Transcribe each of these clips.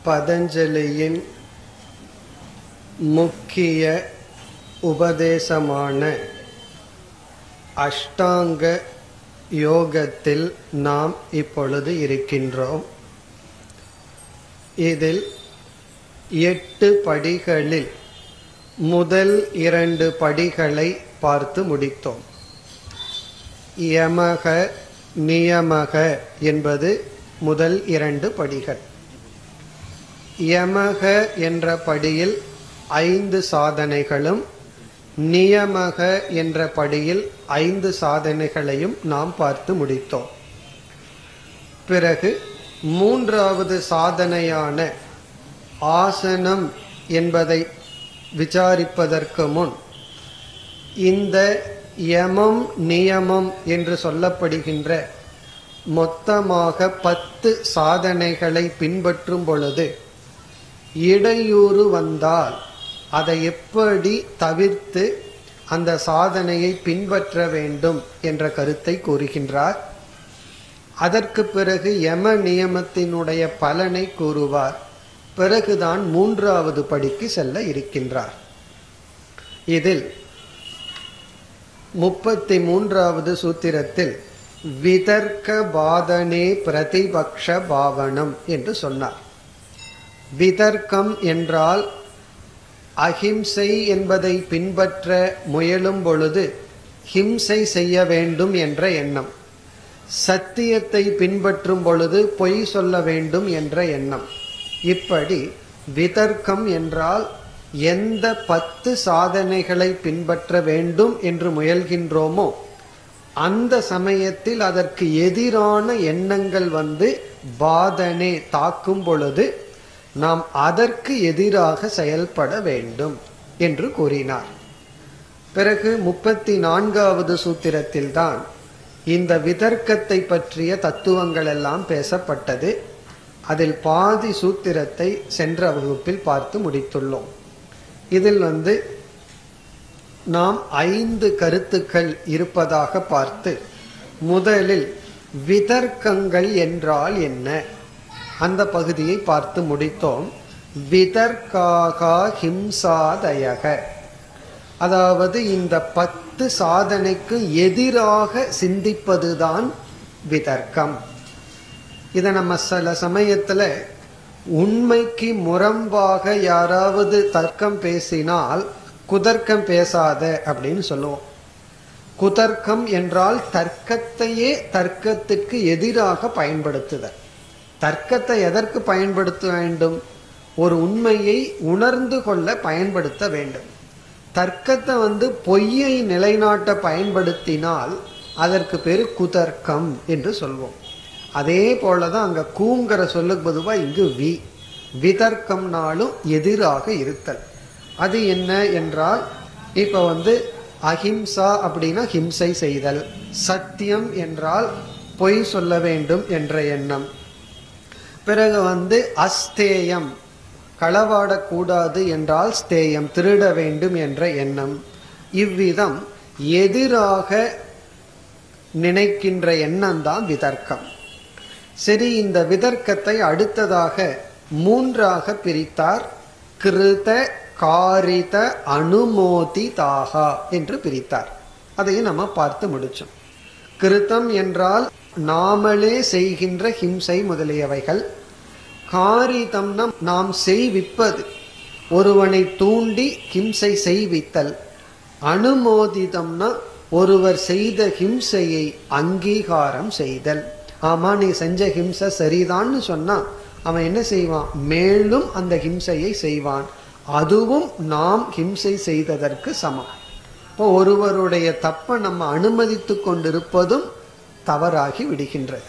பதஞ்சலியின் முக்கிய உபதேசமான அஷ்டாங்க யோகத்தில் நாம் இப்பொழுது இருக்கின்றோம் இதில் எட்டு படிகளில் முதல் இரண்டு படிகளை பார்த்து முடித்தோம் யமக நியமக என்பது முதல் இரண்டு படிகள் யமக என்ற படியில் ஐந்து சாதனைகளும் நியமக என்ற படியில் ஐந்து சாதனைகளையும் நாம் பார்த்து முடித்தோம் பிறகு மூன்றாவது சாதனையான ஆசனம் என்பதை விசாரிப்பதற்கு முன் இந்த யமம் நியமம் என்று சொல்லப்படுகின்ற மொத்தமாக பத்து சாதனைகளை பின்பற்றும் பொழுது இடையூறு வந்தால் அதை எப்படி தவிர்த்து அந்த சாதனையை பின்பற்ற வேண்டும் என்ற கருத்தை கூறுகின்றார் அதற்கு பிறகு யம நியமத்தினுடைய பலனை கூறுவார் பிறகுதான் மூன்றாவது படிக்கு செல்ல இருக்கின்றார் இதில் முப்பத்தி மூன்றாவது சூத்திரத்தில் விதர்க்க பாதனே பிரதிபக்ஷ பாவனம் என்று சொன்னார் விதர்க்கம் என்றால் அஹிம்சை என்பதை பின்பற்ற முயலும் பொழுது ஹிம்சை செய்ய வேண்டும் என்ற எண்ணம் சத்தியத்தை பின்பற்றும் பொழுது பொய் சொல்ல வேண்டும் என்ற எண்ணம் இப்படி விதர்க்கம் என்றால் எந்த பத்து சாதனைகளை பின்பற்ற வேண்டும் என்று முயல்கின்றோமோ அந்த சமயத்தில் அதற்கு எதிரான எண்ணங்கள் வந்து பாதனே தாக்கும் பொழுது நாம் அதற்கு எதிராக செயல்பட வேண்டும் என்று கூறினார் பிறகு முப்பத்தி நான்காவது சூத்திரத்தில் தான் இந்த விதர்க்கத்தை பற்றிய தத்துவங்கள் எல்லாம் பேசப்பட்டது அதில் பாதி சூத்திரத்தை சென்ற வகுப்பில் பார்த்து முடித்துள்ளோம் இதில் வந்து நாம் ஐந்து கருத்துக்கள் இருப்பதாக பார்த்து முதலில் விதர்க்கங்கள் என்றால் என்ன அந்த பகுதியை பார்த்து முடித்தோம் விதர்க்காகா ஹிம்சாதயக அதாவது இந்த பத்து சாதனைக்கு எதிராக சிந்திப்பதுதான் விதர்க்கம் இதை நம்ம சில சமயத்துல உண்மைக்கு முரம்பாக யாராவது தர்க்கம் பேசினால் குதர்க்கம் பேசாத அப்படின்னு சொல்லுவோம் குதர்க்கம் என்றால் தர்க்கத்தையே தர்க்கத்திற்கு எதிராக பயன்படுத்துதல் தர்க்கத்தை எதற்கு பயன்படுத்த வேண்டும் ஒரு உண்மையை உணர்ந்து கொள்ள பயன்படுத்த வேண்டும் தர்க்கத்தை வந்து பொய்யை நிலைநாட்ட பயன்படுத்தினால் அதற்கு பேரு குதர்க்கம் என்று சொல்வோம் அதே போலதான் அங்க கூங்கிற சொல்லுக்கு பொதுவா இங்கு வி விதர்க்கம்னாலும் எதிராக இருத்தல் அது என்ன என்றால் இப்ப வந்து அஹிம்சா அப்படின்னா ஹிம்சை செய்தல் சத்தியம் என்றால் பொய் சொல்ல வேண்டும் என்ற எண்ணம் பிறகு வந்து அஸ்தேயம் களவாடக்கூடாது என்றால் ஸ்தேயம் திருட வேண்டும் என்ற எண்ணம் இவ்விதம் எதிராக நினைக்கின்ற எண்ணம் தான் விதர்க்கம் சரி இந்த விதர்க்கத்தை அடுத்ததாக மூன்றாக பிரித்தார் கிருத காரித அனுமோதிதாகா என்று பிரித்தார் அதையும் நம்ம பார்த்து முடிச்சோம் கிருத்தம் என்றால் நாமளே செய்கின்ற ஹிம்சை முதலியவைகள் காரிதம்னா நாம் செய்விப்பது ஒருவனை தூண்டி ஹிம்சை செய்வித்தல் அனுமோதிதம்னா ஒருவர் செய்த ஹிம்சையை அங்கீகாரம் செய்தல் ஆமா நீ செஞ்ச ஹிம்சை சரிதான்னு சொன்னா அவன் என்ன செய்வான் மேலும் அந்த ஹிம்சையை செய்வான் அதுவும் நாம் ஹிம்சை செய்ததற்கு சமம் இப்போ ஒருவருடைய தப்பை நம்ம அனுமதித்து கொண்டிருப்பதும் தவறாகி விடுகின்றது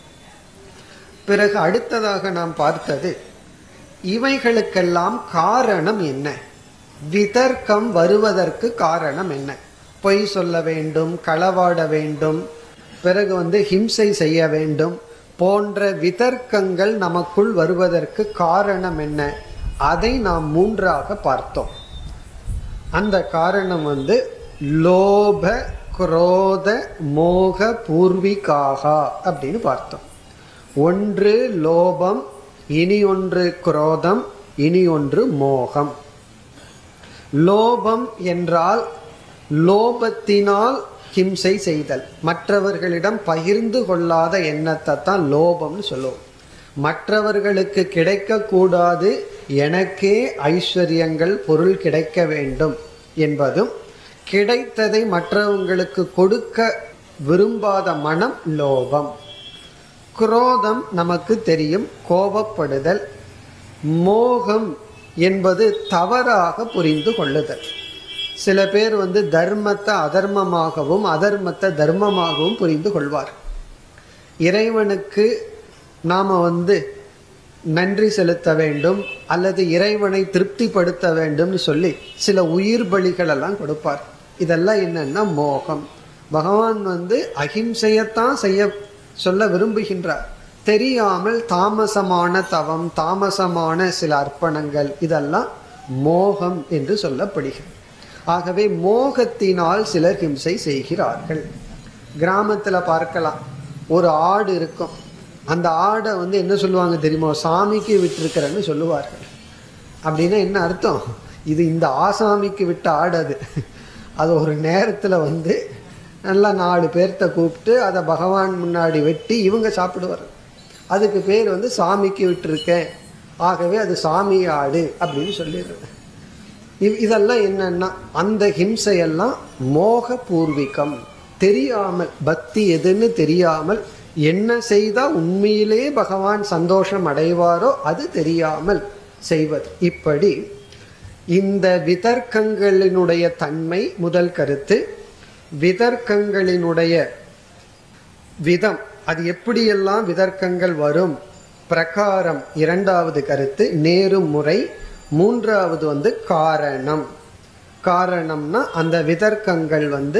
பிறகு அடுத்ததாக நாம் பார்த்தது இவைகளுக்கெல்லாம் காரணம் என்ன விதர்க்கம் வருவதற்கு காரணம் என்ன பொய் சொல்ல வேண்டும் களவாட வேண்டும் பிறகு வந்து ஹிம்சை செய்ய வேண்டும் போன்ற விதர்க்கங்கள் நமக்குள் வருவதற்கு காரணம் என்ன அதை நாம் மூன்றாக பார்த்தோம் அந்த காரணம் வந்து லோப குரோத மோக பூர்விகாகா அப்படின்னு பார்த்தோம் ஒன்று லோபம் இனி ஒன்று குரோதம் இனி ஒன்று மோகம் லோபம் என்றால் லோபத்தினால் ஹிம்சை செய்தல் மற்றவர்களிடம் பகிர்ந்து கொள்ளாத எண்ணத்தை தான் லோபம்னு சொல்லுவோம் மற்றவர்களுக்கு கிடைக்கக்கூடாது எனக்கே ஐஸ்வர்யங்கள் பொருள் கிடைக்க வேண்டும் என்பதும் கிடைத்ததை மற்றவங்களுக்கு கொடுக்க விரும்பாத மனம் லோபம் குரோதம் நமக்கு தெரியும் கோபப்படுதல் மோகம் என்பது தவறாக புரிந்து கொள்ளுதல் சில பேர் வந்து தர்மத்தை அதர்மமாகவும் அதர்மத்தை தர்மமாகவும் புரிந்து கொள்வார் இறைவனுக்கு நாம் வந்து நன்றி செலுத்த வேண்டும் அல்லது இறைவனை திருப்திப்படுத்த வேண்டும்னு சொல்லி சில உயிர் பலிகள் எல்லாம் கொடுப்பார் இதெல்லாம் என்னன்னா மோகம் பகவான் வந்து அகிம்சையத்தான் செய்ய சொல்ல விரும்புகின்றார் தெரியாமல் தாமசமான தவம் தாமசமான சில அர்ப்பணங்கள் இதெல்லாம் மோகம் என்று சொல்லப்படுகிறது ஆகவே மோகத்தினால் சிலர் ஹிம்சை செய்கிறார்கள் கிராமத்துல பார்க்கலாம் ஒரு ஆடு இருக்கும் அந்த ஆடை வந்து என்ன சொல்லுவாங்க தெரியுமா சாமிக்கு விட்டிருக்கிறேன்னு சொல்லுவார்கள் அப்படின்னா என்ன அர்த்தம் இது இந்த ஆசாமிக்கு விட்ட ஆடு அது அது ஒரு நேரத்தில் வந்து நல்லா நாலு பேர்த்த கூப்பிட்டு அதை பகவான் முன்னாடி வெட்டி இவங்க சாப்பிடுவார் அதுக்கு பேர் வந்து சாமிக்கு விட்டுருக்கேன் ஆகவே அது சாமி ஆடு அப்படின்னு சொல்லிடுறது இவ்- இதெல்லாம் என்னன்னா அந்த ஹிம்சையெல்லாம் மோக பூர்விகம் தெரியாமல் பக்தி எதுன்னு தெரியாமல் என்ன செய்தா உண்மையிலே பகவான் சந்தோஷம் அடைவாரோ அது தெரியாமல் செய்வது இப்படி இந்த விதர்க்கங்களினுடைய தன்மை முதல் கருத்து விதர்க்கங்களினுடைய விதம் அது எப்படியெல்லாம் விதர்க்கங்கள் வரும் பிரகாரம் இரண்டாவது கருத்து நேரும் முறை மூன்றாவது வந்து காரணம் காரணம்னா அந்த விதர்க்கங்கள் வந்து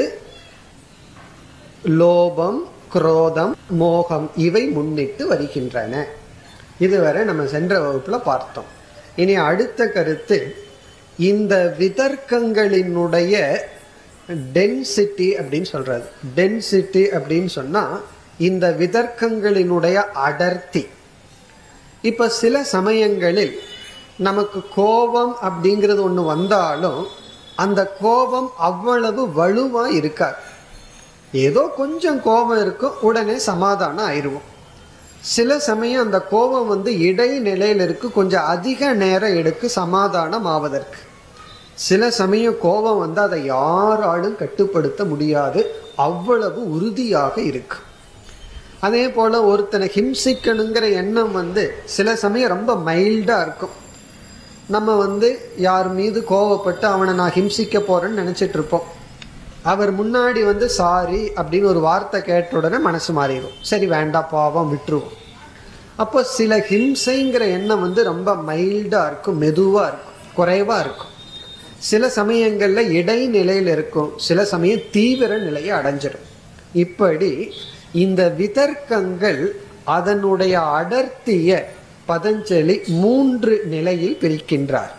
லோபம் குரோதம் மோகம் இவை முன்னிட்டு வருகின்றன இதுவரை நம்ம சென்ற வகுப்புல பார்த்தோம் இனி அடுத்த கருத்து இந்த விதர்க்கங்களினுடைய டென்சிட்டி அப்படின்னு சொல்றது டென்சிட்டி அப்படின்னு சொன்னா இந்த விதர்க்கங்களினுடைய அடர்த்தி இப்ப சில சமயங்களில் நமக்கு கோபம் அப்படிங்கிறது ஒன்று வந்தாலும் அந்த கோபம் அவ்வளவு வலுவா இருக்காது ஏதோ கொஞ்சம் கோபம் இருக்கும் உடனே சமாதானம் ஆயிடுவோம் சில சமயம் அந்த கோபம் வந்து இடைநிலையில் இருக்கு கொஞ்சம் அதிக நேரம் எடுக்கு சமாதானம் ஆவதற்கு சில சமயம் கோபம் வந்து அதை யாராலும் கட்டுப்படுத்த முடியாது அவ்வளவு உறுதியாக இருக்கு அதே போல ஒருத்தனை ஹிம்சிக்கணுங்கிற எண்ணம் வந்து சில சமயம் ரொம்ப மைல்டா இருக்கும் நம்ம வந்து யார் மீது கோவப்பட்டு அவனை நான் ஹிம்சிக்க போறேன்னு நினைச்சிட்டு இருப்போம் அவர் முன்னாடி வந்து சாரி அப்படின்னு ஒரு வார்த்தை கேட்ட உடனே மனசு மாறிடும் சரி வேண்டாம் பாவம் விட்டுருவோம் அப்போ சில ஹிம்சைங்கிற எண்ணம் வந்து ரொம்ப மைல்டா இருக்கும் மெதுவா இருக்கும் குறைவா இருக்கும் சில சமயங்கள்ல இடைநிலையில் இருக்கும் சில சமயம் தீவிர நிலையை அடைஞ்சிடும் இப்படி இந்த விதர்க்கங்கள் அதனுடைய அடர்த்திய பதஞ்சலி மூன்று நிலையில் பிரிக்கின்றார்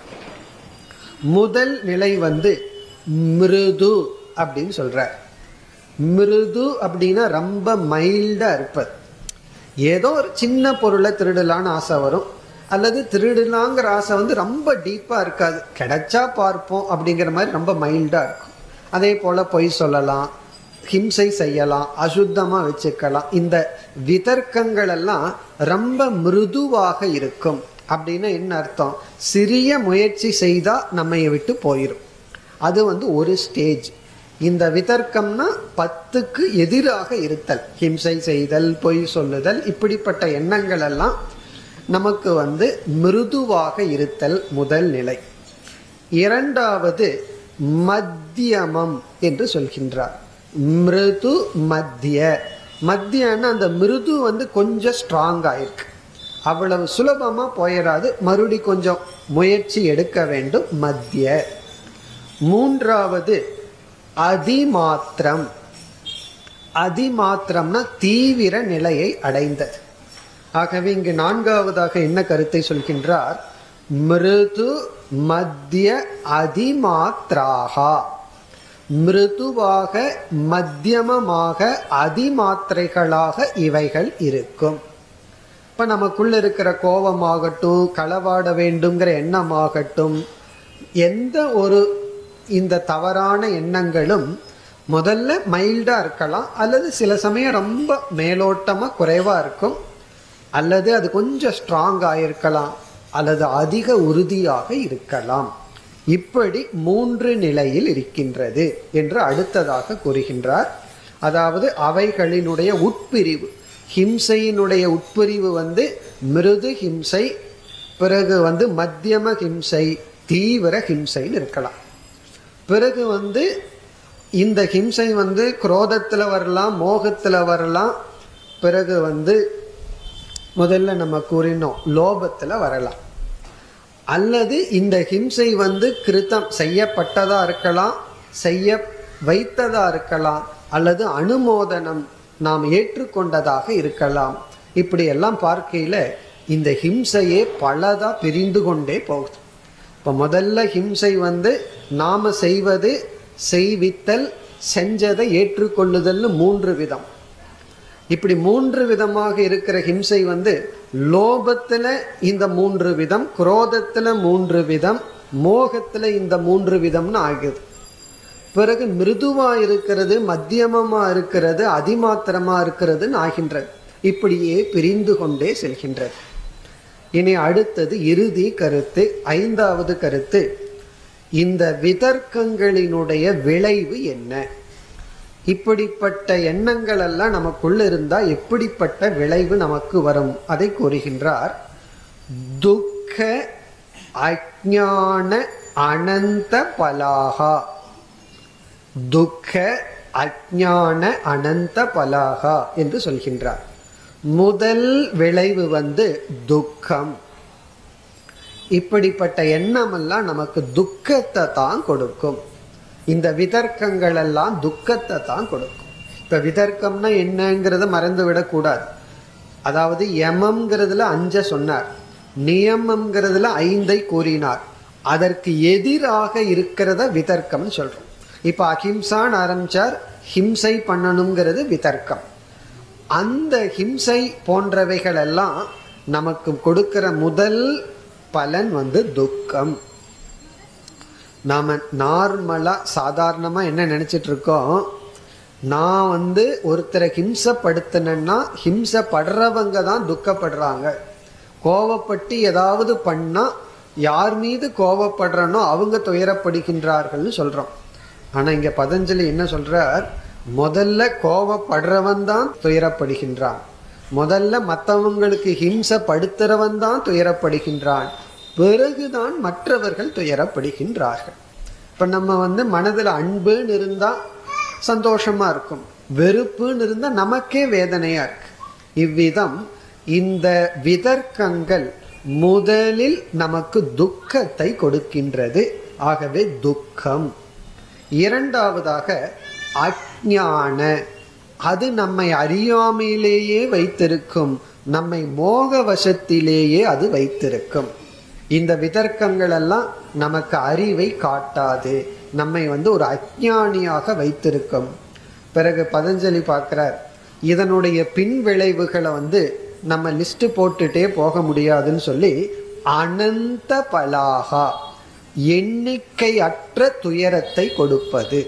முதல் நிலை வந்து மிருது அப்படின்னு சொல்றார் மிருது அப்படின்னா ரொம்ப மைல்டா இருப்பது ஏதோ ஒரு சின்ன பொருளை திருடலான்னு ஆசை வரும் அல்லது திருடலாங்கிற ஆசை வந்து ரொம்ப டீப்பா இருக்காது கிடைச்சா பார்ப்போம் அப்படிங்கிற மாதிரி ரொம்ப மைல்டா இருக்கும் அதே போல பொய் சொல்லலாம் ஹிம்சை செய்யலாம் அசுத்தமா வச்சுக்கலாம் இந்த விதர்க்கங்கள் எல்லாம் ரொம்ப மிருதுவாக இருக்கும் அப்படின்னா என்ன அர்த்தம் சிறிய முயற்சி செய்தா நம்மை விட்டு போயிடும் அது வந்து ஒரு ஸ்டேஜ் இந்த விதர்க்கம்னா பத்துக்கு எதிராக இருத்தல் ஹிம்சை செய்தல் பொய் சொல்லுதல் இப்படிப்பட்ட எண்ணங்கள் எல்லாம் நமக்கு வந்து மிருதுவாக இருத்தல் முதல் நிலை இரண்டாவது மத்தியமம் என்று சொல்கின்றார் மிருது மத்திய மத்தியன்னா அந்த மிருது வந்து கொஞ்சம் ஸ்ட்ராங் ஆயிருக்கு அவ்வளவு சுலபமா போயிடாது மறுபடி கொஞ்சம் முயற்சி எடுக்க வேண்டும் மத்திய மூன்றாவது அதிமாத்திரம் அதிமாத்திரம்னா தீவிர நிலையை அடைந்தது ஆகவே இங்கு நான்காவதாக என்ன கருத்தை சொல்கின்றார் மிருது மத்திய அதிமாத்ராகா மிருதுவாக மத்தியமமாக அதிமாத்திரைகளாக இவைகள் இருக்கும் இப்ப நமக்குள்ள இருக்கிற கோபமாகட்டும் களவாட வேண்டுங்கிற எண்ணமாகட்டும் எந்த ஒரு இந்த தவறான எண்ணங்களும் முதல்ல மைல்டா இருக்கலாம் அல்லது சில சமயம் ரொம்ப மேலோட்டமா குறைவா இருக்கும் அல்லது அது கொஞ்சம் ஸ்ட்ராங் ஆயிருக்கலாம் அல்லது அதிக உறுதியாக இருக்கலாம் இப்படி மூன்று நிலையில் இருக்கின்றது என்று அடுத்ததாக கூறுகின்றார் அதாவது அவைகளினுடைய உட்பிரிவு ஹிம்சையினுடைய உட்பிரிவு வந்து மிருது ஹிம்சை பிறகு வந்து மத்தியம ஹிம்சை தீவிர ஹிம்சைன்னு இருக்கலாம் பிறகு வந்து இந்த ஹிம்சை வந்து குரோதத்துல வரலாம் மோகத்துல வரலாம் பிறகு வந்து முதல்ல நம்ம கூறினோம் லோபத்துல வரலாம் அல்லது இந்த ஹிம்சை வந்து கிருத்தம் செய்யப்பட்டதா இருக்கலாம் செய்ய வைத்ததா இருக்கலாம் அல்லது அனுமோதனம் நாம் ஏற்றுக்கொண்டதாக இருக்கலாம் இப்படி எல்லாம் பார்க்கையில இந்த ஹிம்சையே பலதா பிரிந்து கொண்டே போகுது இப்ப முதல்ல ஹிம்சை வந்து நாம செய்வது செய்வித்தல் செஞ்சதை ஏற்றுக்கொள்ளுதல்னு மூன்று விதம் இப்படி மூன்று விதமாக இருக்கிற ஹிம்சை வந்து லோபத்துல இந்த மூன்று விதம் குரோதத்துல மூன்று விதம் மோகத்துல இந்த மூன்று விதம்னு ஆகுது பிறகு மிருதுவா இருக்கிறது மத்தியமமா இருக்கிறது அதிமாத்திரமா இருக்கிறதுன்னு ஆகின்றது இப்படியே பிரிந்து கொண்டே செல்கின்றது இனி அடுத்தது இறுதி கருத்து ஐந்தாவது கருத்து இந்த விதர்க்கங்களினுடைய விளைவு என்ன இப்படிப்பட்ட எண்ணங்கள் எல்லாம் நமக்குள்ள இருந்தா எப்படிப்பட்ட விளைவு நமக்கு வரும் அதை கூறுகின்றார் துக்க அஜான அனந்த பலாகா துக்க அஜான அனந்த பலாகா என்று சொல்கின்றார் முதல் விளைவு வந்து துக்கம் இப்படிப்பட்ட எண்ணம் எல்லாம் நமக்கு துக்கத்தை தான் கொடுக்கும் இந்த விதர்க்கங்கள் எல்லாம் துக்கத்தை தான் கொடுக்கும் இப்ப விதர்க்கம்னா என்னங்கிறத மறந்து விடக்கூடாது அதாவது யமம்ங்கிறதுல அஞ்ச சொன்னார் நியமம்ங்கிறதுல ஐந்தை கூறினார் அதற்கு எதிராக இருக்கிறத விதர்க்கம்னு சொல்றோம் இப்ப அஹிம்சான்னு ஆரம்பிச்சார் ஹிம்சை பண்ணணுங்கிறது விதர்க்கம் அந்த ஹிம்சை போன்றவைகள் எல்லாம் நமக்கு கொடுக்கிற முதல் பலன் வந்து துக்கம் நாம நார்மலா சாதாரணமா என்ன நினைச்சிட்டு இருக்கோம் நான் வந்து ஒருத்தரை ஹிம்சப்படுத்தினேன்னா ஹிம்சப்படுறவங்க தான் துக்கப்படுறாங்க கோவப்பட்டு ஏதாவது பண்ணா யார் மீது கோவப்படுறனோ அவங்க துயரப்படுகின்றார்கள்னு சொல்றோம் ஆனா இங்க பதஞ்சலி என்ன சொல்றார் முதல்ல கோவப்படுறவன் தான் துயரப்படுகின்றான் முதல்ல மற்றவங்களுக்கு ஹிம்சப்படுத்துறவன் தான் துயரப்படுகின்றான் பிறகுதான் மற்றவர்கள் துயரப்படுகின்றார்கள் இப்ப நம்ம வந்து மனதுல அன்புன்னு இருந்தா சந்தோஷமா இருக்கும் வெறுப்புன்னு இருந்தா நமக்கே வேதனையா இருக்கு இவ்விதம் இந்த விதர்க்கங்கள் முதலில் நமக்கு துக்கத்தை கொடுக்கின்றது ஆகவே துக்கம் இரண்டாவதாக அஜான அது நம்மை அறியாமையிலேயே வைத்திருக்கும் நம்மை மோக வசத்திலேயே அது வைத்திருக்கும் இந்த விதர்க்கங்கள் எல்லாம் நமக்கு அறிவை காட்டாது நம்மை வந்து ஒரு அஜானியாக வைத்திருக்கும் பிறகு பதஞ்சலி பார்க்கிறார் இதனுடைய பின் விளைவுகளை வந்து நம்ம லிஸ்ட் போட்டுட்டே போக முடியாதுன்னு சொல்லி அனந்த பலாகா எண்ணிக்கை அற்ற துயரத்தை கொடுப்பது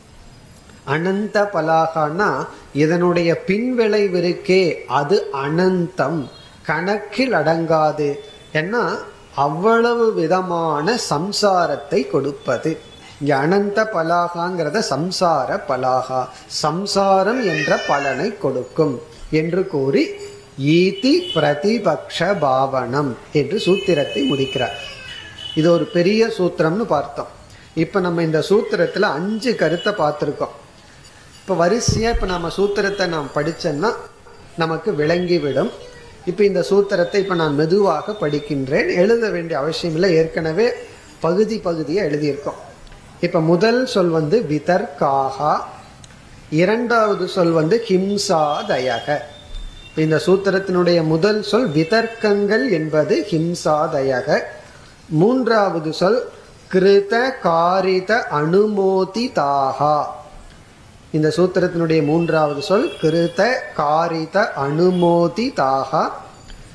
அனந்த பலாகானா இதனுடைய பின்விளைவு இருக்கே அது அனந்தம் கணக்கில் அடங்காது ஏன்னா அவ்வளவு விதமான சம்சாரத்தை கொடுப்பது இங்க அனந்த பலாகாங்கிறத சம்சார பலாகா சம்சாரம் என்ற பலனை கொடுக்கும் என்று கூறி ஈதி பிரதிபக்ஷ பாவனம் என்று சூத்திரத்தை முடிக்கிறார் இது ஒரு பெரிய சூத்திரம்னு பார்த்தோம் இப்ப நம்ம இந்த சூத்திரத்துல அஞ்சு கருத்தை பார்த்திருக்கோம் இப்ப வரிசையா இப்ப நம்ம சூத்திரத்தை நாம் படிச்சோம்னா நமக்கு விளங்கிவிடும் இப்ப இந்த சூத்திரத்தை இப்ப நான் மெதுவாக படிக்கின்றேன் எழுத வேண்டிய அவசியம் இல்லை ஏற்கனவே பகுதி பகுதியை எழுதியிருக்கோம் இப்ப முதல் சொல் வந்து விதர்காகா இரண்டாவது சொல் வந்து ஹிம்சாதயக இந்த சூத்திரத்தினுடைய முதல் சொல் விதர்க்கங்கள் என்பது ஹிம்சாதயக மூன்றாவது சொல் கிருத காரித அனுமோதிதாகா இந்த சூத்திரத்தினுடைய மூன்றாவது சொல் கிருத காரித அனுமோதிதாகா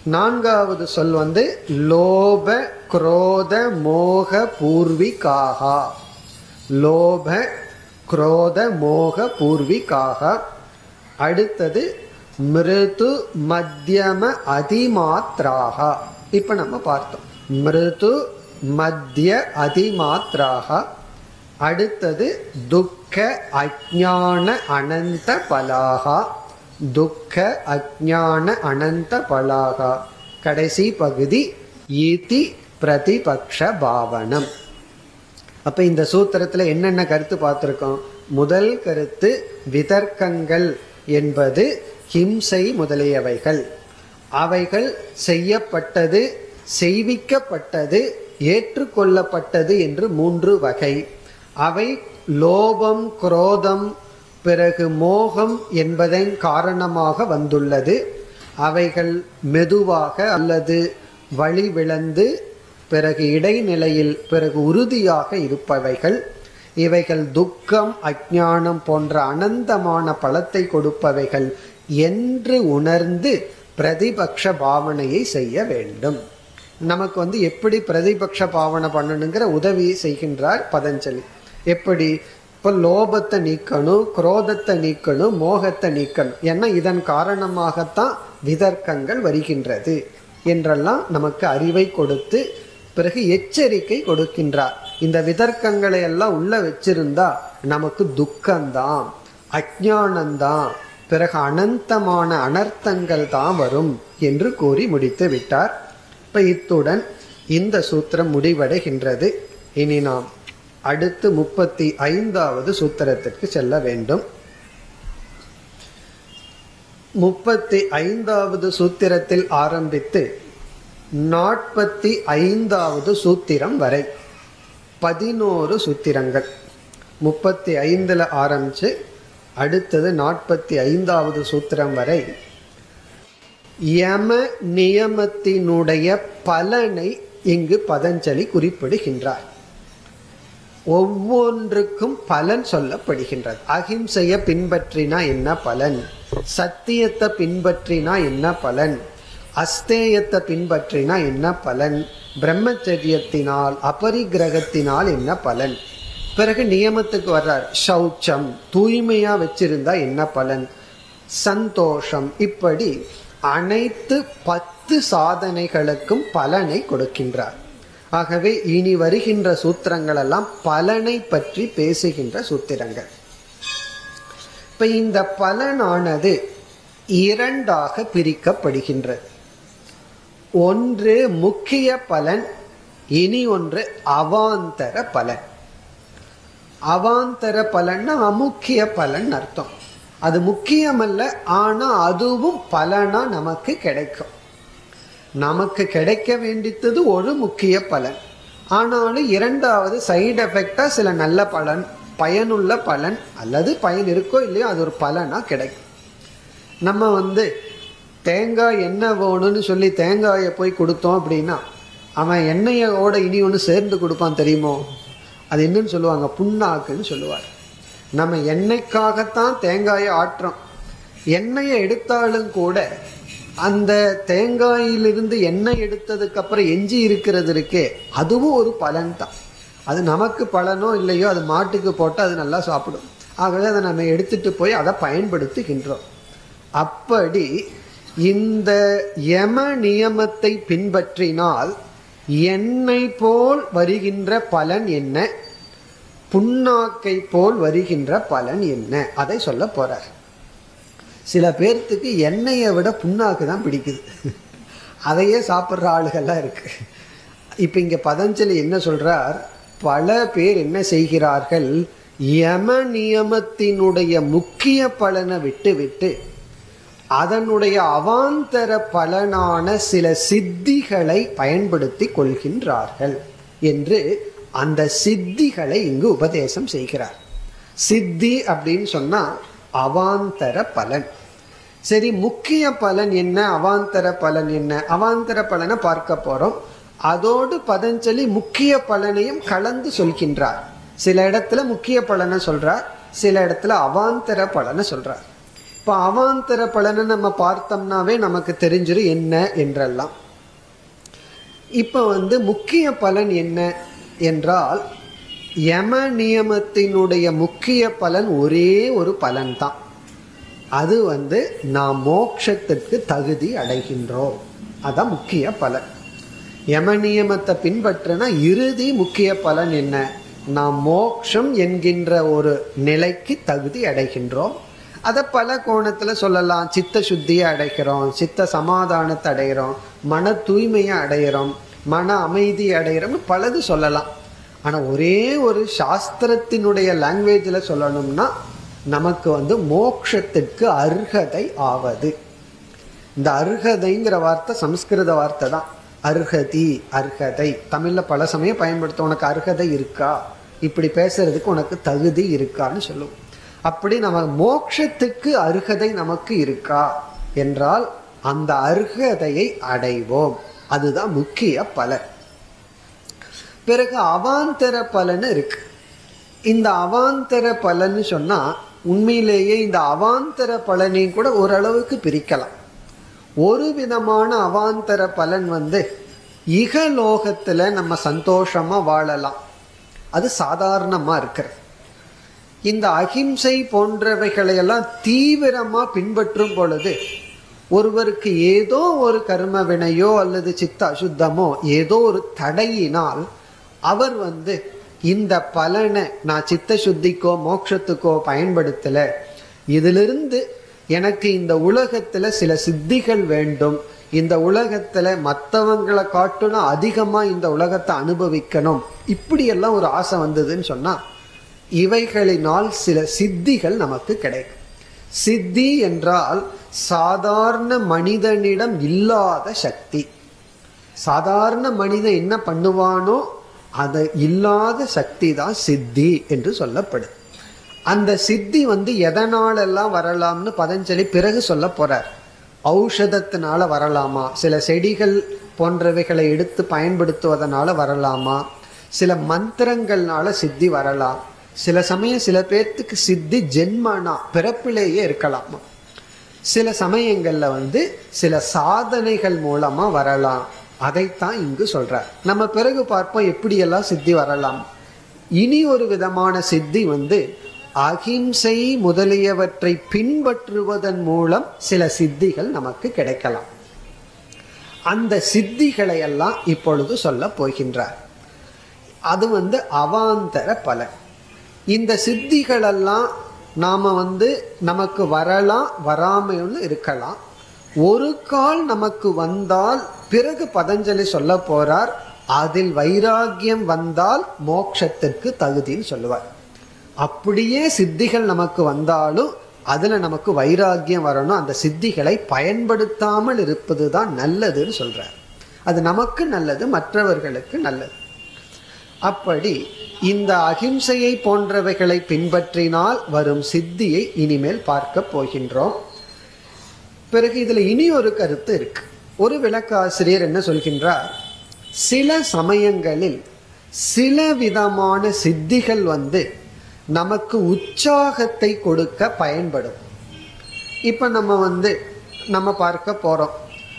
நான்காவது சொல் வந்து லோப குரோத மோக பூர்விகாகா லோப குரோத மோக பூர்விகாகா அடுத்தது மிருது மத்தியம அதிமாத்ராகா இப்ப நம்ம பார்த்தோம் மிருது மத்திய அதிமாத்ராகா அடுத்தது துக்க அஜான அனந்த பலாகா துக்க அஜான அனந்த பலாகா கடைசி பகுதி ஈதி பிரதிபக்ஷ பாவனம் அப்ப இந்த சூத்திரத்துல என்னென்ன கருத்து பார்த்திருக்கோம் முதல் கருத்து விதர்க்கங்கள் என்பது ஹிம்சை முதலியவைகள் அவைகள் செய்யப்பட்டது செய்விக்கப்பட்டது ஏற்றுக்கொள்ளப்பட்டது என்று மூன்று வகை அவை லோபம் குரோதம் பிறகு மோகம் என்பதன் காரணமாக வந்துள்ளது அவைகள் மெதுவாக அல்லது வழிவிழந்து பிறகு இடைநிலையில் பிறகு உறுதியாக இருப்பவைகள் இவைகள் துக்கம் அஜானம் போன்ற அனந்தமான பலத்தை கொடுப்பவைகள் என்று உணர்ந்து பிரதிபக்ஷ பாவனையை செய்ய வேண்டும் நமக்கு வந்து எப்படி பிரதிபக்ஷ பாவனை பண்ணணுங்கிற உதவியை செய்கின்றார் பதஞ்சலி எப்படி இப்போ லோபத்தை நீக்கணும் குரோதத்தை நீக்கணும் மோகத்தை நீக்கணும் ஏன்னா இதன் காரணமாகத்தான் விதர்க்கங்கள் வருகின்றது என்றெல்லாம் நமக்கு அறிவை கொடுத்து பிறகு எச்சரிக்கை கொடுக்கின்றார் இந்த விதர்க்கங்களை எல்லாம் உள்ள வச்சிருந்தா நமக்கு துக்கம்தான் அஜானந்தான் பிறகு அனந்தமான அனர்த்தங்கள் தான் வரும் என்று கூறி முடித்து விட்டார் இப்ப இத்துடன் இந்த சூத்திரம் முடிவடைகின்றது இனி நாம் அடுத்து முப்பத்தி ஐந்தாவது சூத்திரத்திற்கு செல்ல வேண்டும் முப்பத்தி ஐந்தாவது சூத்திரத்தில் ஆரம்பித்து நாற்பத்தி ஐந்தாவது சூத்திரம் வரை பதினோரு சூத்திரங்கள் முப்பத்தி ஐந்துல ஆரம்பிச்சு அடுத்தது நாற்பத்தி ஐந்தாவது சூத்திரம் வரை யம நியமத்தினுடைய பலனை இங்கு பதஞ்சலி குறிப்பிடுகின்றார் ஒவ்வொன்றுக்கும் பலன் சொல்லப்படுகின்றது அகிம்சைய பின்பற்றினா என்ன பலன் சத்தியத்தை பின்பற்றினா என்ன பலன் அஸ்தேயத்தை பின்பற்றினா என்ன பலன் பிரம்மச்சரியத்தினால் அபரிக்கிரகத்தினால் என்ன பலன் பிறகு நியமத்துக்கு வர்றார் சௌச்சம் தூய்மையா வச்சிருந்தா என்ன பலன் சந்தோஷம் இப்படி அனைத்து பத்து சாதனைகளுக்கும் பலனை கொடுக்கின்றார் ஆகவே இனி வருகின்ற சூத்திரங்கள் எல்லாம் பலனை பற்றி பேசுகின்ற சூத்திரங்கள் இப்ப இந்த பலனானது இரண்டாக பிரிக்கப்படுகின்றது ஒன்று முக்கிய பலன் இனி ஒன்று அவாந்தர பலன் அவாந்தர பலன்னா அமுக்கிய பலன் அர்த்தம் அது முக்கியமல்ல ஆனா அதுவும் பலனா நமக்கு கிடைக்கும் நமக்கு கிடைக்க வேண்டித்தது ஒரு முக்கிய பலன் ஆனாலும் இரண்டாவது சைடு எஃபெக்டா சில நல்ல பலன் பயனுள்ள பலன் அல்லது பயன் இருக்கோ இல்லையோ அது ஒரு பலனா கிடைக்கும் நம்ம வந்து தேங்காய் எண்ணெய் வேணும்னு சொல்லி தேங்காயை போய் கொடுத்தோம் அப்படின்னா அவன் எண்ணெயோட இனி ஒன்று சேர்ந்து கொடுப்பான் தெரியுமோ அது என்னன்னு சொல்லுவாங்க புண்ணாக்குன்னு சொல்லுவார் நம்ம எண்ணெய்க்காகத்தான் தேங்காயை ஆட்டுறோம் எண்ணெயை எடுத்தாலும் கூட அந்த தேங்காயிலிருந்து எண்ணெய் எடுத்ததுக்கு அப்புறம் எஞ்சி இருக்கிறது இருக்கே அதுவும் ஒரு பலன் தான் அது நமக்கு பலனோ இல்லையோ அது மாட்டுக்கு போட்டால் அது நல்லா சாப்பிடும் ஆகவே அதை நம்ம எடுத்துட்டு போய் அதை பயன்படுத்துகின்றோம் அப்படி இந்த யம நியமத்தை பின்பற்றினால் எண்ணெய் போல் வருகின்ற பலன் என்ன புண்ணாக்கை போல் வருகின்ற பலன் என்ன அதை சொல்ல போறார் சில பேர்த்துக்கு எண்ணெயை விட புண்ணாக்கு தான் பிடிக்குது அதையே சாப்பிட்ற ஆளுகள்லாம் இருக்கு இப்போ இங்க பதஞ்சலி என்ன சொல்றார் பல பேர் என்ன செய்கிறார்கள் யம நியமத்தினுடைய முக்கிய பலனை விட்டு விட்டு அதனுடைய அவாந்தர பலனான சில சித்திகளை பயன்படுத்தி கொள்கின்றார்கள் என்று அந்த சித்திகளை இங்கு உபதேசம் செய்கிறார் சித்தி அப்படின்னு சொன்னா அவாந்தர பலன் சரி முக்கிய பலன் என்ன அவாந்தர பலன் என்ன அவாந்தர பலனை பார்க்க போறோம் அதோடு பதஞ்சலி முக்கிய பலனையும் கலந்து சொல்கின்றார் சில இடத்துல முக்கிய பலனை சொல்றார் சில இடத்துல அவாந்தர பலனை சொல்றார் இப்ப அவாந்தர பலனை நம்ம பார்த்தோம்னாவே நமக்கு தெரிஞ்சிடும் என்ன என்றெல்லாம் இப்ப வந்து முக்கிய பலன் என்ன என்றால் யம நியமத்தினுடைய முக்கிய பலன் ஒரே ஒரு பலன் தான் அது வந்து நாம் மோட்சத்திற்கு தகுதி அடைகின்றோம் அதான் முக்கிய பலன் யம நியமத்தை பின்பற்றினா இறுதி முக்கிய பலன் என்ன நாம் மோக்ஷம் என்கின்ற ஒரு நிலைக்கு தகுதி அடைகின்றோம் அதை பல கோணத்துல சொல்லலாம் சித்த சுத்தியை அடைகிறோம் சித்த சமாதானத்தை அடைகிறோம் மன தூய்மையை அடைகிறோம் மன அமைதி அடைகிறோம் பலது சொல்லலாம் ஆனா ஒரே ஒரு சாஸ்திரத்தினுடைய லாங்குவேஜில் சொல்லணும்னா நமக்கு வந்து மோக்ஷத்துக்கு அர்ஹதை ஆவது இந்த அர்ஹதைங்கிற வார்த்தை சம்ஸ்கிருத வார்த்தை தான் அர்ஹதி அர்ஹதை தமிழ்ல பல சமயம் பயன்படுத்த உனக்கு அர்ஹதை இருக்கா இப்படி பேசுறதுக்கு உனக்கு தகுதி இருக்கான்னு சொல்லுவோம் அப்படி நம்ம மோக்ஷத்துக்கு அருகதை நமக்கு இருக்கா என்றால் அந்த அருகதையை அடைவோம் அதுதான் முக்கிய பலன் பிறகு அவாந்தர பலன் இருக்கு இந்த அவாந்தர பலன் சொன்னா உண்மையிலேயே இந்த அவாந்தர பலனையும் கூட ஓரளவுக்கு பிரிக்கலாம் ஒரு விதமான அவாந்தர பலன் வந்து இகலோகத்துல நம்ம சந்தோஷமா வாழலாம் அது சாதாரணமா இருக்கிறது இந்த அகிம்சை போன்றவைகளை எல்லாம் தீவிரமா பின்பற்றும் பொழுது ஒருவருக்கு ஏதோ ஒரு கர்ம வினையோ அல்லது சித்த அசுத்தமோ ஏதோ ஒரு தடையினால் அவர் வந்து இந்த பலனை நான் சித்த சுத்திக்கோ மோட்சத்துக்கோ பயன்படுத்தல இதிலிருந்து எனக்கு இந்த உலகத்துல சில சித்திகள் வேண்டும் இந்த உலகத்துல மற்றவங்களை காட்டணும் அதிகமா இந்த உலகத்தை அனுபவிக்கணும் இப்படியெல்லாம் ஒரு ஆசை வந்ததுன்னு சொன்னா இவைகளினால் சில சித்திகள் நமக்கு கிடைக்கும் சித்தி என்றால் சாதாரண மனிதனிடம் இல்லாத சக்தி சாதாரண மனிதன் என்ன பண்ணுவானோ அது இல்லாத சக்தி தான் சித்தி என்று சொல்லப்படுது அந்த சித்தி வந்து எதனாலெல்லாம் வரலாம்னு பதஞ்சலி பிறகு சொல்ல போறார் ஔஷதத்தினால வரலாமா சில செடிகள் போன்றவைகளை எடுத்து பயன்படுத்துவதனால வரலாமா சில மந்திரங்கள்னால சித்தி வரலாம் சில சமயம் சில பேர்த்துக்கு சித்தி ஜென்மனா பிறப்பிலேயே இருக்கலாமா சில சமயங்கள்ல வந்து சில சாதனைகள் மூலமா வரலாம் அதைத்தான் இங்கு சொல்றார் நம்ம பிறகு பார்ப்போம் எப்படியெல்லாம் சித்தி வரலாம் இனி ஒரு விதமான சித்தி வந்து அகிம்சை முதலியவற்றை பின்பற்றுவதன் மூலம் சில சித்திகள் நமக்கு கிடைக்கலாம் அந்த சித்திகளை எல்லாம் இப்பொழுது சொல்ல போகின்றார் அது வந்து அவாந்தர பலன் இந்த சித்திகளெல்லாம் நாம வந்து நமக்கு வரலாம் வராமைன்னு இருக்கலாம் ஒரு கால் நமக்கு வந்தால் பிறகு பதஞ்சலி சொல்ல போறார் அதில் வைராகியம் வந்தால் மோட்சத்திற்கு தகுதின்னு சொல்லுவார் அப்படியே சித்திகள் நமக்கு வந்தாலும் அதுல நமக்கு வைராகியம் வரணும் அந்த சித்திகளை பயன்படுத்தாமல் இருப்பது தான் நல்லதுன்னு சொல்றார் அது நமக்கு நல்லது மற்றவர்களுக்கு நல்லது அப்படி இந்த அகிம்சையை போன்றவைகளை பின்பற்றினால் வரும் சித்தியை இனிமேல் பார்க்க போகின்றோம் பிறகு இதுல இனி ஒரு கருத்து இருக்கு ஒரு விளக்காசிரியர் என்ன சொல்கின்றார் சில சமயங்களில் சில விதமான சித்திகள் வந்து நமக்கு உற்சாகத்தை கொடுக்க பயன்படும் இப்ப நம்ம வந்து நம்ம பார்க்க போறோம்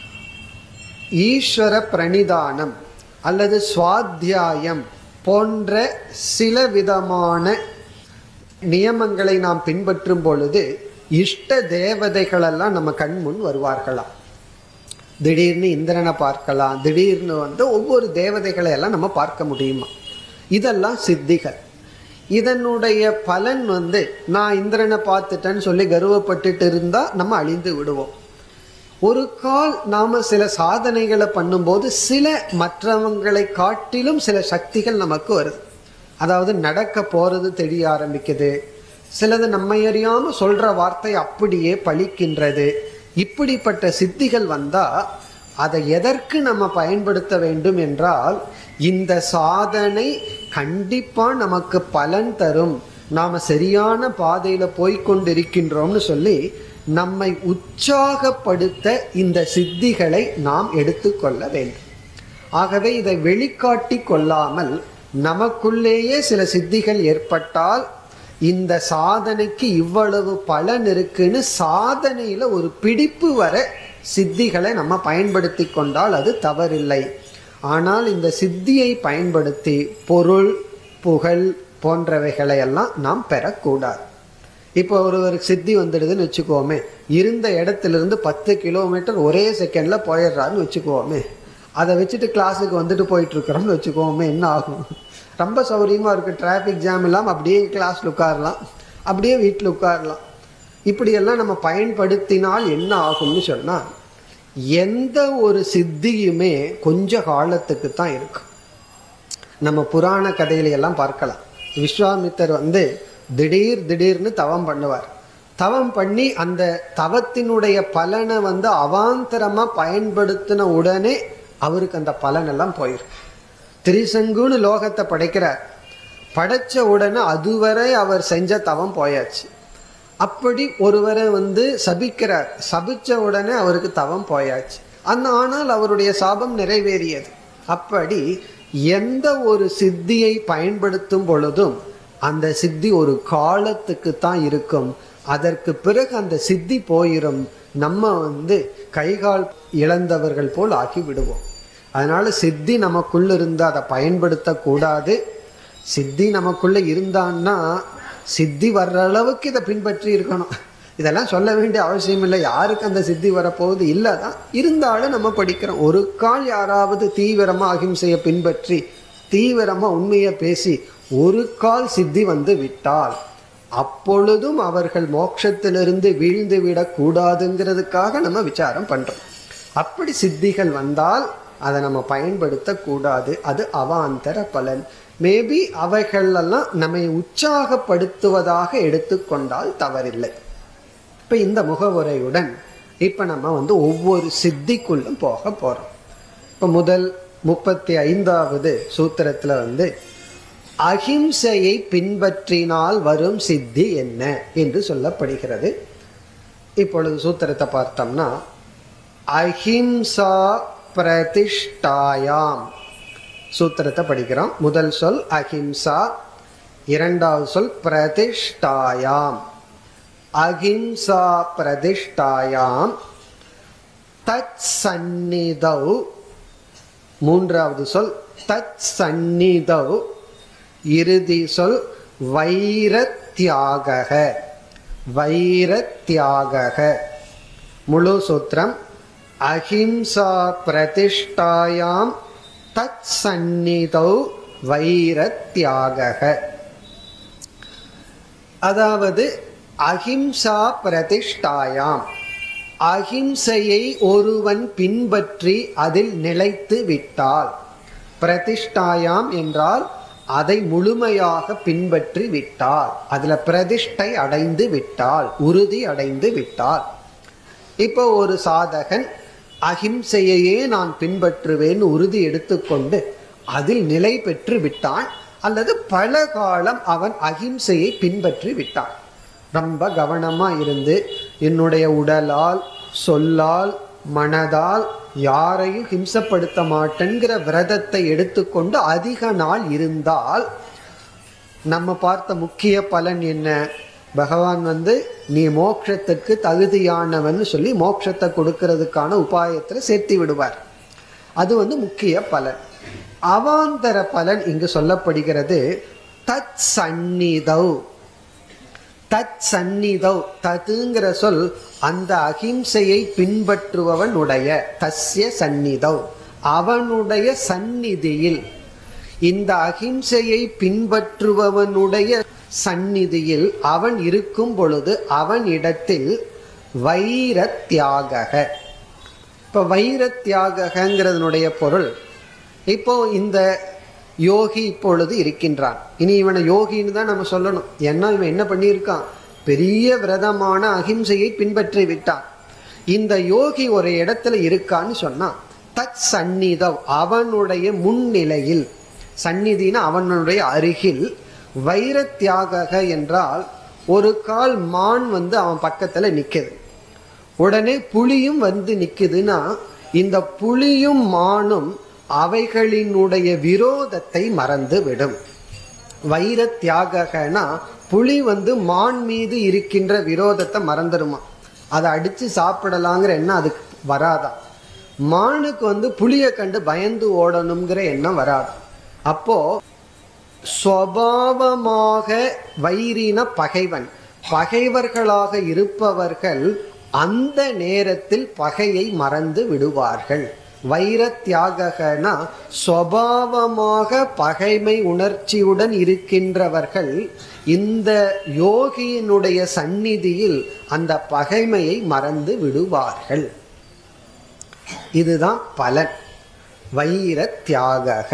ஈஸ்வர பிரணிதானம் அல்லது சுவாத்தியாயம் போன்ற சில விதமான நியமங்களை நாம் பின்பற்றும் பொழுது இஷ்ட தேவதைகளெல்லாம் நம்ம கண் முன் வருவார்களாம் திடீர்னு இந்திரனை பார்க்கலாம் திடீர்னு வந்து ஒவ்வொரு தேவதைகளை எல்லாம் நம்ம பார்க்க முடியுமா இதெல்லாம் சித்திகள் இதனுடைய பலன் வந்து நான் இந்திரனை பார்த்துட்டேன்னு சொல்லி கர்வப்பட்டுட்டு இருந்தா நம்ம அழிந்து விடுவோம் ஒரு கால் நாம சில சாதனைகளை பண்ணும்போது சில மற்றவங்களை காட்டிலும் சில சக்திகள் நமக்கு வருது அதாவது நடக்க போறது தெரிய ஆரம்பிக்குது சிலது நம்மை அறியாம சொல்ற வார்த்தை அப்படியே பழிக்கின்றது இப்படிப்பட்ட சித்திகள் வந்தா அதை எதற்கு நம்ம பயன்படுத்த வேண்டும் என்றால் இந்த சாதனை கண்டிப்பா நமக்கு பலன் தரும் நாம சரியான பாதையில போய்கொண்டிருக்கின்றோம்னு சொல்லி நம்மை உற்சாகப்படுத்த இந்த சித்திகளை நாம் எடுத்துக்கொள்ள வேண்டும் ஆகவே இதை வெளிக்காட்டி கொள்ளாமல் நமக்குள்ளேயே சில சித்திகள் ஏற்பட்டால் இந்த சாதனைக்கு இவ்வளவு பலன் இருக்குன்னு சாதனையில ஒரு பிடிப்பு வர சித்திகளை நம்ம பயன்படுத்தி கொண்டால் அது தவறில்லை ஆனால் இந்த சித்தியை பயன்படுத்தி பொருள் புகழ் போன்றவைகளை எல்லாம் நாம் பெறக்கூடாது இப்போ ஒருவருக்கு சித்தி வந்துடுதுன்னு வச்சுக்கோமே இருந்த இடத்துல இருந்து பத்து கிலோமீட்டர் ஒரே செகண்ட்ல போயிடுறாருன்னு வச்சுக்கோமே அதை வச்சுட்டு கிளாஸுக்கு வந்துட்டு போயிட்டு இருக்கிறோம்னு வச்சுக்கோமே என்ன ஆகும் ரொம்ப சௌரியமா இருக்கு டிராஃபிக் ஜாம் இல்லாமல் அப்படியே கிளாஸ்ல உட்காரலாம் அப்படியே வீட்டில் உட்காரலாம் இப்படியெல்லாம் நம்ம பயன்படுத்தினால் என்ன ஆகும்னு சொன்னா எந்த ஒரு சித்தியுமே கொஞ்ச காலத்துக்கு தான் இருக்கும் நம்ம புராண கதையில எல்லாம் பார்க்கலாம் விஸ்வாமித்தர் வந்து திடீர் திடீர்னு தவம் பண்ணுவார் தவம் பண்ணி அந்த தவத்தினுடைய பலனை வந்து அவாந்தரமா பயன்படுத்தின உடனே அவருக்கு அந்த பலன் எல்லாம் போயிருக்கு திரிசங்குன்னு லோகத்தை படைக்கிறார் படைச்ச உடனே அதுவரை அவர் செஞ்ச தவம் போயாச்சு அப்படி ஒருவரை வந்து சபிக்கிறார் சபிச்ச உடனே அவருக்கு தவம் போயாச்சு அந்த ஆனால் அவருடைய சாபம் நிறைவேறியது அப்படி எந்த ஒரு சித்தியை பயன்படுத்தும் பொழுதும் அந்த சித்தி ஒரு காலத்துக்கு தான் இருக்கும் அதற்கு பிறகு அந்த சித்தி போயிரும் நம்ம வந்து கைகால் இழந்தவர்கள் போல் ஆகி விடுவோம் அதனால சித்தி நமக்குள்ள இருந்து அதை பயன்படுத்த கூடாது சித்தி நமக்குள்ள இருந்தான்னா சித்தி வர்ற அளவுக்கு இதை பின்பற்றி இருக்கணும் இதெல்லாம் சொல்ல வேண்டிய அவசியம் இல்லை யாருக்கு அந்த சித்தி வரப்போகுது இல்லை தான் இருந்தாலும் நம்ம படிக்கிறோம் ஒரு கால் யாராவது தீவிரமா அகிம்சையை பின்பற்றி தீவிரமா உண்மையை பேசி ஒரு கால் சித்தி வந்து விட்டால் அப்பொழுதும் அவர்கள் மோட்சத்திலிருந்து வீழ்ந்து விடக்கூடாதுங்கிறதுக்காக நம்ம விசாரம் பண்றோம் அப்படி சித்திகள் வந்தால் அதை நம்ம பயன்படுத்த கூடாது அது அவாந்தர பலன் மேபி அவைகளெல்லாம் நம்மை உற்சாகப்படுத்துவதாக எடுத்துக்கொண்டால் தவறில்லை இப்ப இந்த முகவுரையுடன் இப்ப நம்ம வந்து ஒவ்வொரு சித்திக்குள்ளும் போக போறோம் இப்ப முதல் முப்பத்தி ஐந்தாவது சூத்திரத்துல வந்து அகிம்சையை பின்பற்றினால் வரும் சித்தி என்ன என்று சொல்லப்படுகிறது இப்பொழுது சூத்திரத்தை பார்த்தோம்னா அஹிம்சா பிரதிஷ்டாயாம் சூத்திரத்தை படிக்கிறோம் முதல் சொல் அஹிம்சா இரண்டாவது சொல் பிரதிஷ்டாயாம் அஹிம்சா பிரதிஷ்டாயாம் தத் சந்நிதௌ மூன்றாவது சொல் தத் சந்நிதௌ இறுதி சொல் வைரத்யாக வைரத்யாக முழு சூத்திரம் அஹிம்சா பிரதிஷ்டாயாம் தத் சந்நிதௌ வைரத்யாக அதாவது அஹிம்சா பிரதிஷ்டாயாம் அஹிம்சையை ஒருவன் பின்பற்றி அதில் நிலைத்து விட்டால் பிரதிஷ்டாயாம் என்றால் அதை முழுமையாக பின்பற்றி விட்டால் அதுல பிரதிஷ்டை அடைந்து விட்டால் உறுதி அடைந்து விட்டால் இப்போ ஒரு சாதகன் அஹிம்சையையே நான் பின்பற்றுவேன் உறுதி எடுத்துக்கொண்டு அதில் நிலை பெற்று விட்டான் அல்லது பல காலம் அவன் அஹிம்சையை பின்பற்றி விட்டான் ரொம்ப கவனமா இருந்து என்னுடைய உடலால் சொல்லால் மனதால் யாரையும் ஹிம்சப்படுத்த மாட்டேங்கிற விரதத்தை எடுத்துக்கொண்டு அதிக நாள் இருந்தால் நம்ம பார்த்த முக்கிய பலன் என்ன பகவான் வந்து நீ மோட்சத்துக்கு தகுதியானவன் சொல்லி மோட்சத்தை கொடுக்கறதுக்கான உபாயத்துல சேர்த்து விடுவார் அது வந்து முக்கிய பலன் அவாந்தர பலன் இங்கு சொல்லப்படுகிறது தத் சந்நிதௌ தத் சந்நிதௌ தத்துங்கிற சொல் அந்த அகிம்சையை பின்பற்றுபவன் உடைய தஸ்ய சந்நிதௌ அவனுடைய சந்நிதியில் இந்த அகிம்சையை பின்பற்றுபவனுடைய சந்நிதியில் அவன் இருக்கும் பொழுது அவன் இடத்தில் வைரத்யாக இப்ப வைரத்யாகங்கிறதனுடைய பொருள் இப்போ இந்த யோகி இப்பொழுது இருக்கின்றான் இனி இவனை யோகின்னு தான் நம்ம சொல்லணும் ஏன்னா இவன் என்ன பண்ணியிருக்கான் பெரிய விரதமான அகிம்சையை பின்பற்றி விட்டான் இந்த யோகி ஒரு இடத்துல இருக்கான்னு சொன்னா தத் சந்நிதவ் அவனுடைய முன்னிலையில் சந்நிதினா அவனுடைய அருகில் வைரத்தியாக என்றால் ஒரு கால் மான் வந்து அவன் பக்கத்துல நிக்குது உடனே புலியும் வந்து நிக்குதுன்னா இந்த புலியும் மானும் அவைகளினுடைய விரோதத்தை மறந்து விடும் வைரத்தியாகனா புலி வந்து மான் மீது இருக்கின்ற விரோதத்தை மறந்துடுமா அதை அடிச்சு சாப்பிடலாங்கிற எண்ணம் அதுக்கு வராதான் மானுக்கு வந்து புலியை கண்டு பயந்து ஓடணுங்கிற எண்ணம் வராது அப்போ சுவாவமாக வைரின பகைவன் பகைவர்களாக இருப்பவர்கள் அந்த நேரத்தில் பகையை மறந்து விடுவார்கள் வைர தியாகனா சுவாவமாக பகைமை உணர்ச்சியுடன் இருக்கின்றவர்கள் இந்த யோகியினுடைய சந்நிதியில் அந்த பகைமையை மறந்து விடுவார்கள் இதுதான் பலன் வைர தியாக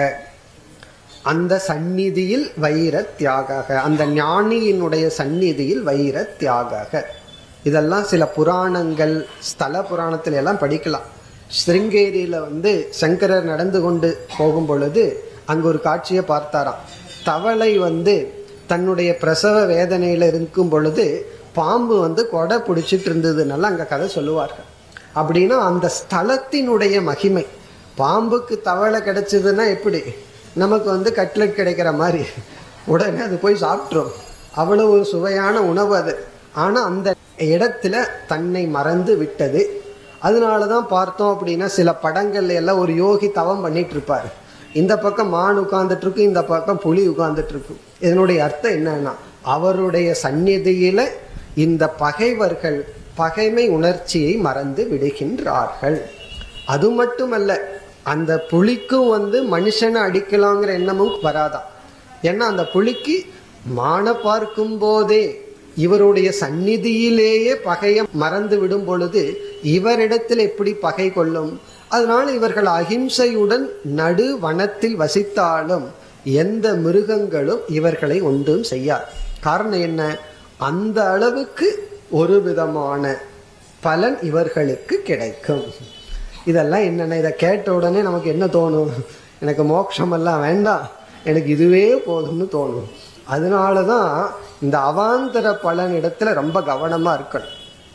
அந்த சந்நிதியில் வைர தியாக அந்த ஞானியினுடைய சந்நிதியில் வைர தியாக இதெல்லாம் சில புராணங்கள் ஸ்தல புராணத்துல எல்லாம் படிக்கலாம் ஸ்ருங்கேரியில வந்து சங்கரர் நடந்து கொண்டு போகும் பொழுது அங்க ஒரு காட்சியை பார்த்தாராம் தவளை வந்து தன்னுடைய பிரசவ வேதனையில இருக்கும் பொழுது பாம்பு வந்து கொடை பிடிச்சிட்டு இருந்ததுனால அங்க கதை சொல்லுவார்கள் அப்படின்னா அந்த ஸ்தலத்தினுடைய மகிமை பாம்புக்கு தவளை கிடைச்சதுன்னா எப்படி நமக்கு வந்து கட்லெட் கிடைக்கிற மாதிரி உடனே அது போய் சாப்பிட்ரும் அவ்வளவு ஒரு சுவையான உணவு அது ஆனால் அந்த இடத்துல தன்னை மறந்து விட்டது அதனால தான் பார்த்தோம் அப்படின்னா சில படங்கள்ல எல்லாம் ஒரு யோகி தவம் பண்ணிட்டு இருப்பார் இந்த பக்கம் மான் உட்கார்ந்துட்டு இருக்கும் இந்த பக்கம் புலி உட்கார்ந்துட்டு இருக்கும் இதனுடைய அர்த்தம் என்னன்னா அவருடைய சந்நிதியில இந்த பகைவர்கள் பகைமை உணர்ச்சியை மறந்து விடுகின்றார்கள் அது மட்டுமல்ல அந்த புலிக்கும் வந்து மனுஷனை அடிக்கலாங்கிற எண்ணமும் வராதான் ஏன்னா அந்த புலிக்கு மான பார்க்கும் போதே இவருடைய சந்நிதியிலேயே பகையை மறந்து விடும் பொழுது இவரிடத்தில் எப்படி பகை கொள்ளும் அதனால இவர்கள் அகிம்சையுடன் நடு வனத்தில் வசித்தாலும் எந்த மிருகங்களும் இவர்களை ஒன்றும் செய்யாது காரணம் என்ன அந்த அளவுக்கு ஒரு விதமான பலன் இவர்களுக்கு கிடைக்கும் இதெல்லாம் என்னென்ன இதை கேட்ட உடனே நமக்கு என்ன தோணும் எனக்கு மோட்சமெல்லாம் வேண்டாம் எனக்கு இதுவே போதும்னு தோணும் அதனால தான் இந்த அவாந்தர பலன் இடத்துல ரொம்ப கவனமாக இருக்கணும்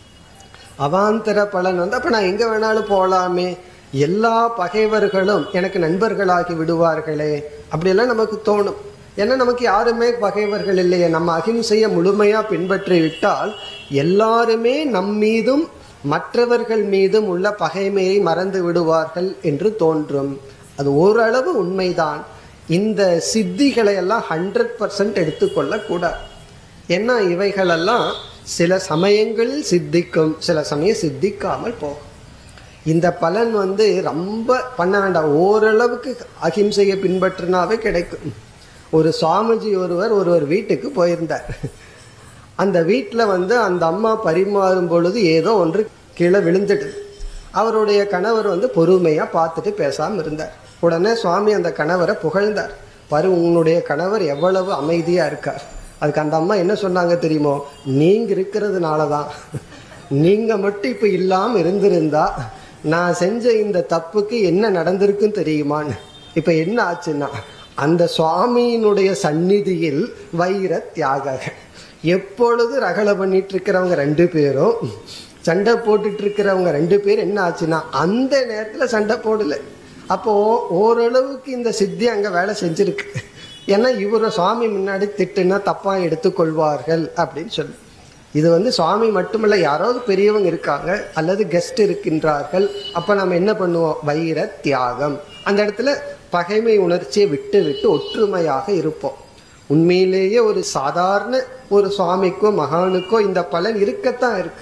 அவாந்தர பலன் வந்து அப்போ நான் எங்கே வேணாலும் போகலாமே எல்லா பகைவர்களும் எனக்கு நண்பர்களாகி விடுவார்களே அப்படியெல்லாம் நமக்கு தோணும் ஏன்னா நமக்கு யாருமே பகைவர்கள் இல்லையே நம்ம அகிம்சையை முழுமையாக பின்பற்றி விட்டால் எல்லாருமே நம் மீதும் மற்றவர்கள் மீதும் உள்ள பகைமையை மறந்து விடுவார்கள் என்று தோன்றும் அது ஓரளவு உண்மைதான் இந்த சித்திகளை எல்லாம் ஹண்ட்ரட் பர்சன்ட் எடுத்துக்கொள்ளக்கூடாது ஏன்னா இவைகளெல்லாம் சில சமயங்களில் சித்திக்கும் சில சமயம் சித்திக்காமல் போகும் இந்த பலன் வந்து ரொம்ப பண்ண வேண்டாம் ஓரளவுக்கு அகிம்சையை பின்பற்றினாவே கிடைக்கும் ஒரு சுவாமிஜி ஒருவர் ஒருவர் வீட்டுக்கு போயிருந்தார் அந்த வீட்டில் வந்து அந்த அம்மா பரிமாறும் பொழுது ஏதோ ஒன்று கீழே விழுந்துட்டு அவருடைய கணவர் வந்து பொறுமையாக பார்த்துட்டு பேசாமல் இருந்தார் உடனே சுவாமி அந்த கணவரை புகழ்ந்தார் பாரு உன்னுடைய கணவர் எவ்வளவு அமைதியாக இருக்கார் அதுக்கு அந்த அம்மா என்ன சொன்னாங்க தெரியுமோ நீங்கள் இருக்கிறதுனால தான் நீங்கள் மட்டும் இப்போ இல்லாமல் இருந்திருந்தா நான் செஞ்ச இந்த தப்புக்கு என்ன நடந்திருக்குன்னு தெரியுமான்னு இப்போ என்ன ஆச்சுன்னா அந்த சுவாமியினுடைய சந்நிதியில் வைர தியாக எப்பொழுது ரகலை பண்ணிட்டு இருக்கிறவங்க ரெண்டு பேரும் சண்டை போட்டுட்டு இருக்கிறவங்க ரெண்டு பேர் என்ன ஆச்சுன்னா அந்த நேரத்தில் சண்டை போடல அப்போ ஓரளவுக்கு இந்த சித்தி அங்கே வேலை செஞ்சிருக்கு ஏன்னா இவரை சுவாமி முன்னாடி திட்டுனா தப்பா எடுத்துக்கொள்வார்கள் அப்படின்னு சொல்லி இது வந்து சுவாமி மட்டுமல்ல யாராவது பெரியவங்க இருக்காங்க அல்லது கெஸ்ட் இருக்கின்றார்கள் அப்ப நம்ம என்ன பண்ணுவோம் வைர தியாகம் அந்த இடத்துல பகைமை உணர்ச்சியை விட்டு விட்டு ஒற்றுமையாக இருப்போம் உண்மையிலேயே ஒரு சாதாரண ஒரு சுவாமிக்கோ மகானுக்கோ இந்த பலன் இருக்கத்தான் இருக்கு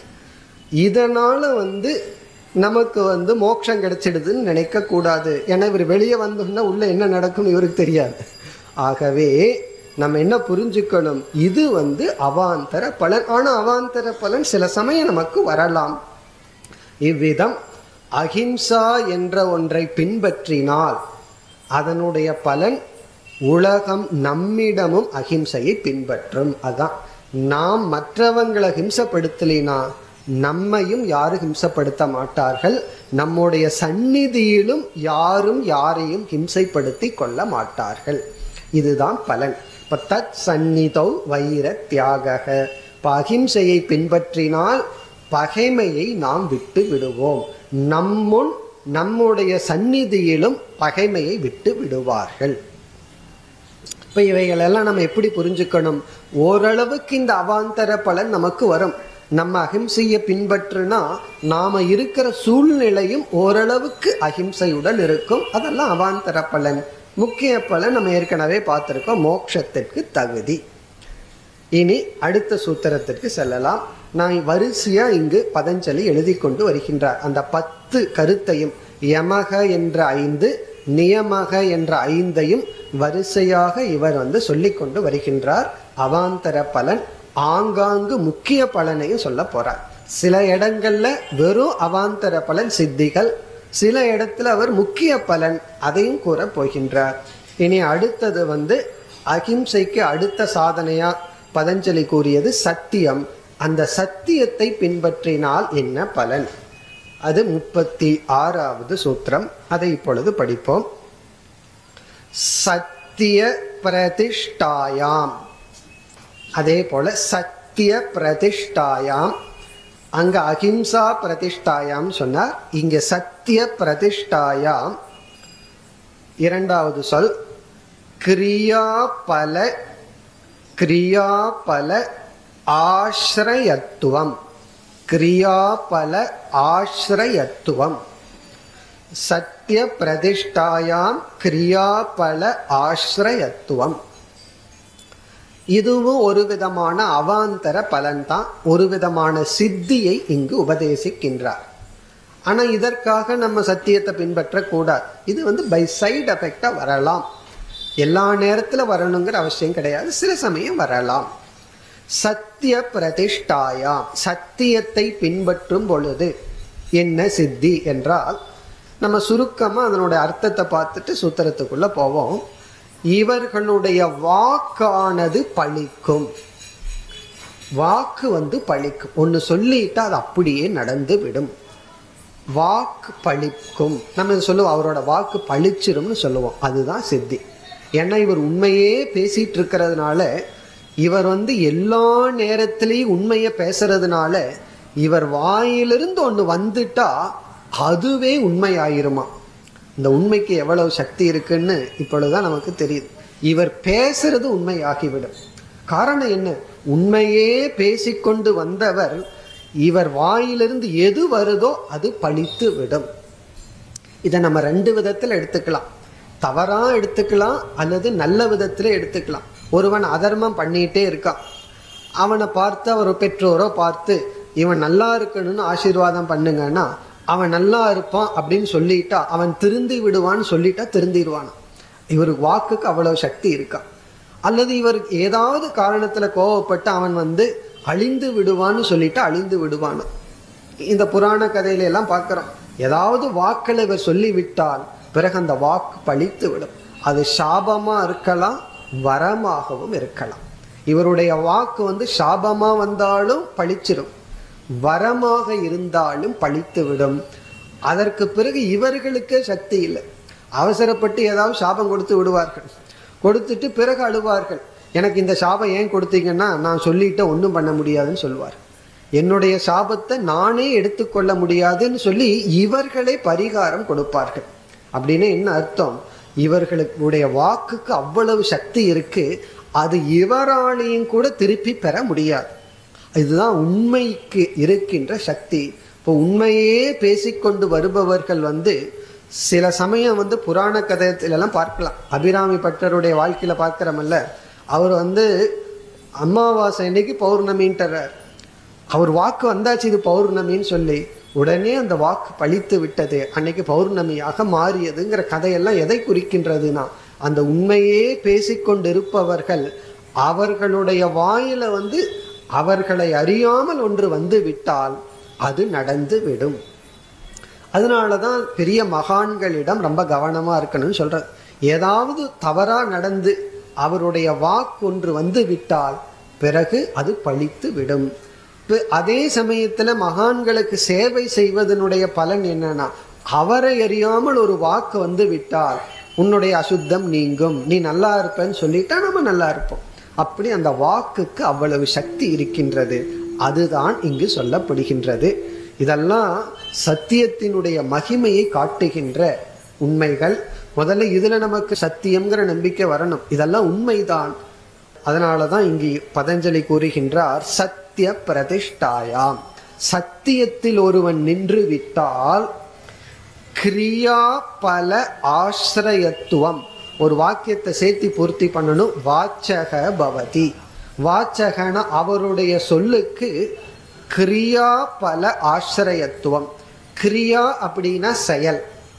இதனால வந்து நமக்கு வந்து மோட்சம் கிடைச்சிடுதுன்னு நினைக்க கூடாது ஏன்னா இவர் வெளியே வந்தோம்னா உள்ள என்ன நடக்கும்னு இவருக்கு தெரியாது ஆகவே நம்ம என்ன புரிஞ்சுக்கணும் இது வந்து அவாந்தர பலன் ஆனா அவாந்தர பலன் சில சமயம் நமக்கு வரலாம் இவ்விதம் அஹிம்சா என்ற ஒன்றை பின்பற்றினால் அதனுடைய பலன் உலகம் நம்மிடமும் அஹிம்சையை பின்பற்றும் அதான் நாம் மற்றவங்களை ஹிம்சப்படுத்தலினா நம்மையும் யாரும் ஹிம்சப்படுத்த மாட்டார்கள் நம்முடைய சந்நிதியிலும் யாரும் யாரையும் ஹிம்சைப்படுத்தி கொள்ள மாட்டார்கள் இதுதான் பலன் இப்ப தத் சந்நிதௌ வைர தியாக இப்ப அஹிம்சையை பின்பற்றினால் பகைமையை நாம் விட்டு விடுவோம் நம்முன் நம்முடைய சந்நிதியிலும் பகைமையை விட்டு விடுவார்கள் இப்ப இவைகளெல்லாம் நம்ம எப்படி புரிஞ்சுக்கணும் ஓரளவுக்கு இந்த அவாந்தர பலன் நமக்கு வரும் நம்ம அகிம்சையை பின்பற்றுனா நாம இருக்கிற சூழ்நிலையும் ஓரளவுக்கு அகிம்சையுடன் இருக்கும் அதெல்லாம் அவாந்தர பலன் முக்கிய பலன் நம்ம ஏற்கனவே பார்த்திருக்கோம் மோட்சத்திற்கு தகுதி இனி அடுத்த சூத்திரத்திற்கு செல்லலாம் நான் வரிசையா இங்கு பதஞ்சலி எழுதி கொண்டு வருகின்றார் அந்த பத்து கருத்தையும் யமக என்ற ஐந்து நியமக என்ற ஐந்தையும் வரிசையாக இவர் வந்து சொல்லிக் கொண்டு வருகின்றார் அவாந்தர பலன் ஆங்காங்கு முக்கிய பலனையும் சொல்ல போறார் சில இடங்கள்ல வெறும் அவாந்தர பலன் சித்திகள் சில இடத்துல அவர் முக்கிய பலன் அதையும் கூற போகின்றார் இனி அடுத்தது வந்து அகிம்சைக்கு அடுத்த சாதனையா பதஞ்சலி கூறியது சத்தியம் அந்த சத்தியத்தை பின்பற்றினால் என்ன பலன் அது முப்பத்தி ஆறாவது சூத்திரம் அதை இப்பொழுது படிப்போம் சத்திய பிரதிஷ்டாயாம் அதே போல சத்திய பிரதிஷ்டாயாம் அங்க அகிம்சா பிரதிஷ்டாயாம் சொன்னார் இங்க சத்திய பிரதிஷ்டாயாம் இரண்டாவது சொல் கிரியாபல கிரியாபல ஆசிரயத்துவம் கிரியாபல ஆசிரயத்துவம் சத்திய பிரதிஷ்டாயாம் கிரியாபல ஆசிரயத்துவம் இதுவும் ஒரு விதமான அவாந்தர பலன்தான் ஒரு விதமான சித்தியை இங்கு உபதேசிக்கின்றார் ஆனா இதற்காக நம்ம சத்தியத்தை பின்பற்ற கூடாது இது வந்து பை சைடு எஃபெக்டா வரலாம் எல்லா நேரத்துல வரணுங்கிற அவசியம் கிடையாது சில சமயம் வரலாம் சத்திய பிரதிஷ்டாயாம் சத்தியத்தை பின்பற்றும் பொழுது என்ன சித்தி என்றால் நம்ம சுருக்கமா அதனுடைய அர்த்தத்தை பார்த்துட்டு சூத்திரத்துக்குள்ள போவோம் இவர்களுடைய வாக்கானது பழிக்கும் வாக்கு வந்து பழிக்கும் ஒன்னு சொல்லிட்டா அது அப்படியே நடந்து விடும் வாக்கு பழிக்கும் நம்ம சொல்லுவோம் அவரோட வாக்கு பழிச்சிரும்னு சொல்லுவோம் அதுதான் சித்தி ஏன்னா இவர் உண்மையே பேசிட்டு இருக்கிறதுனால இவர் வந்து எல்லா நேரத்திலையும் உண்மையை பேசுறதுனால இவர் வாயிலிருந்து ஒன்று வந்துட்டா அதுவே உண்மையாயிருமா இந்த உண்மைக்கு எவ்வளவு சக்தி இருக்குன்னு இப்பொழுதுதான் நமக்கு தெரியுது இவர் பேசுறது உண்மையாகிவிடும் காரணம் என்ன உண்மையே பேசிக்கொண்டு வந்தவர் இவர் வாயிலிருந்து எது வருதோ அது பழித்து விடும் இதை நம்ம ரெண்டு விதத்துல எடுத்துக்கலாம் தவறா எடுத்துக்கலாம் அல்லது நல்ல விதத்துல எடுத்துக்கலாம் ஒருவன் அதர்மம் பண்ணிட்டே இருக்கான் அவனை பார்த்து அவர் பெற்றோரோ பார்த்து இவன் நல்லா இருக்கணும்னு ஆசீர்வாதம் பண்ணுங்கன்னா அவன் நல்லா இருப்பான் அப்படின்னு சொல்லிட்டா அவன் திருந்தி விடுவான்னு சொல்லிட்டா திருந்திடுவான் இவருக்கு வாக்குக்கு அவ்வளவு சக்தி இருக்கான் அல்லது இவர் ஏதாவது காரணத்துல கோவப்பட்டு அவன் வந்து அழிந்து விடுவான்னு சொல்லிட்டு அழிந்து விடுவான் இந்த புராண கதையில எல்லாம் பார்க்கிறோம் ஏதாவது வாக்களை இவர் சொல்லிவிட்டால் பிறகு அந்த வாக்கு பழித்து விடும் அது சாபமா இருக்கலாம் வரமாகவும் இருக்கலாம் இவருடைய வாக்கு வந்து சாபமா வந்தாலும் பழிச்சிடும் வரமாக இருந்தாலும் பழித்து விடும் அதற்கு பிறகு இவர்களுக்கே சக்தி இல்லை அவசரப்பட்டு ஏதாவது சாபம் கொடுத்து விடுவார்கள் கொடுத்துட்டு பிறகு அழுவார்கள் எனக்கு இந்த சாபம் ஏன் கொடுத்தீங்கன்னா நான் சொல்லிட்டு ஒன்றும் பண்ண முடியாதுன்னு சொல்லுவார் என்னுடைய சாபத்தை நானே எடுத்துக்கொள்ள முடியாதுன்னு சொல்லி இவர்களே பரிகாரம் கொடுப்பார்கள் அப்படின்னு என்ன அர்த்தம் இவர்களுடைய வாக்குக்கு அவ்வளவு சக்தி இருக்கு அது இவராலையும் கூட திருப்பி பெற முடியாது இதுதான் உண்மைக்கு இருக்கின்ற சக்தி இப்போ உண்மையே பேசிக்கொண்டு வருபவர்கள் வந்து சில சமயம் வந்து புராண கதையிலெல்லாம் பார்க்கலாம் அபிராமி பட்டருடைய வாழ்க்கையில பார்க்கிறோமல்ல அவர் வந்து அமாவாசை அன்னைக்கு பௌர்ணமின்றார் அவர் வாக்கு வந்தாச்சு இது பௌர்ணமின்னு சொல்லி உடனே அந்த வாக்கு பழித்து விட்டது அன்னைக்கு பௌர்ணமியாக மாறியதுங்கிற கதையெல்லாம் எதை குறிக்கின்றதுன்னா அந்த உண்மையே பேசிக்கொண்டிருப்பவர்கள் அவர்களுடைய வாயில வந்து அவர்களை அறியாமல் ஒன்று வந்து விட்டால் அது நடந்து விடும் அதனாலதான் பெரிய மகான்களிடம் ரொம்ப கவனமா இருக்கணும்னு சொல்றது ஏதாவது தவறா நடந்து அவருடைய வாக்கு ஒன்று வந்து விட்டால் பிறகு அது பழித்து விடும் அதே சமயத்துல மகான்களுக்கு சேவை செய்வதனுடைய பலன் என்னன்னா அவரை அறியாமல் ஒரு வாக்கு வந்து விட்டால் உன்னுடைய அசுத்தம் நீங்கும் நீ நல்லா இருப்பேன்னு சொல்லிட்டா நம்ம நல்லா இருப்போம் அப்படி அந்த வாக்குக்கு அவ்வளவு சக்தி இருக்கின்றது அதுதான் இங்கு சொல்லப்படுகின்றது இதெல்லாம் சத்தியத்தினுடைய மகிமையை காட்டுகின்ற உண்மைகள் முதல்ல இதுல நமக்கு சத்தியம்ங்கிற நம்பிக்கை வரணும் இதெல்லாம் உண்மைதான் அதனாலதான் இங்கு பதஞ்சலி கூறுகின்றார் சத்திய பிரதிஷ்டாயாம் சத்தியத்தில் ஒருவன் நின்று விட்டால் கிரியா பல ஆசிரயத்துவம் ஒரு வாக்கியத்தை சேர்த்தி பூர்த்தி பண்ணணும் வாச்சக பவதி வாச்சகன அவருடைய சொல்லுக்கு கிரியா பல ஆசிரயத்துவம் கிரியா அப்படின்னா செயல்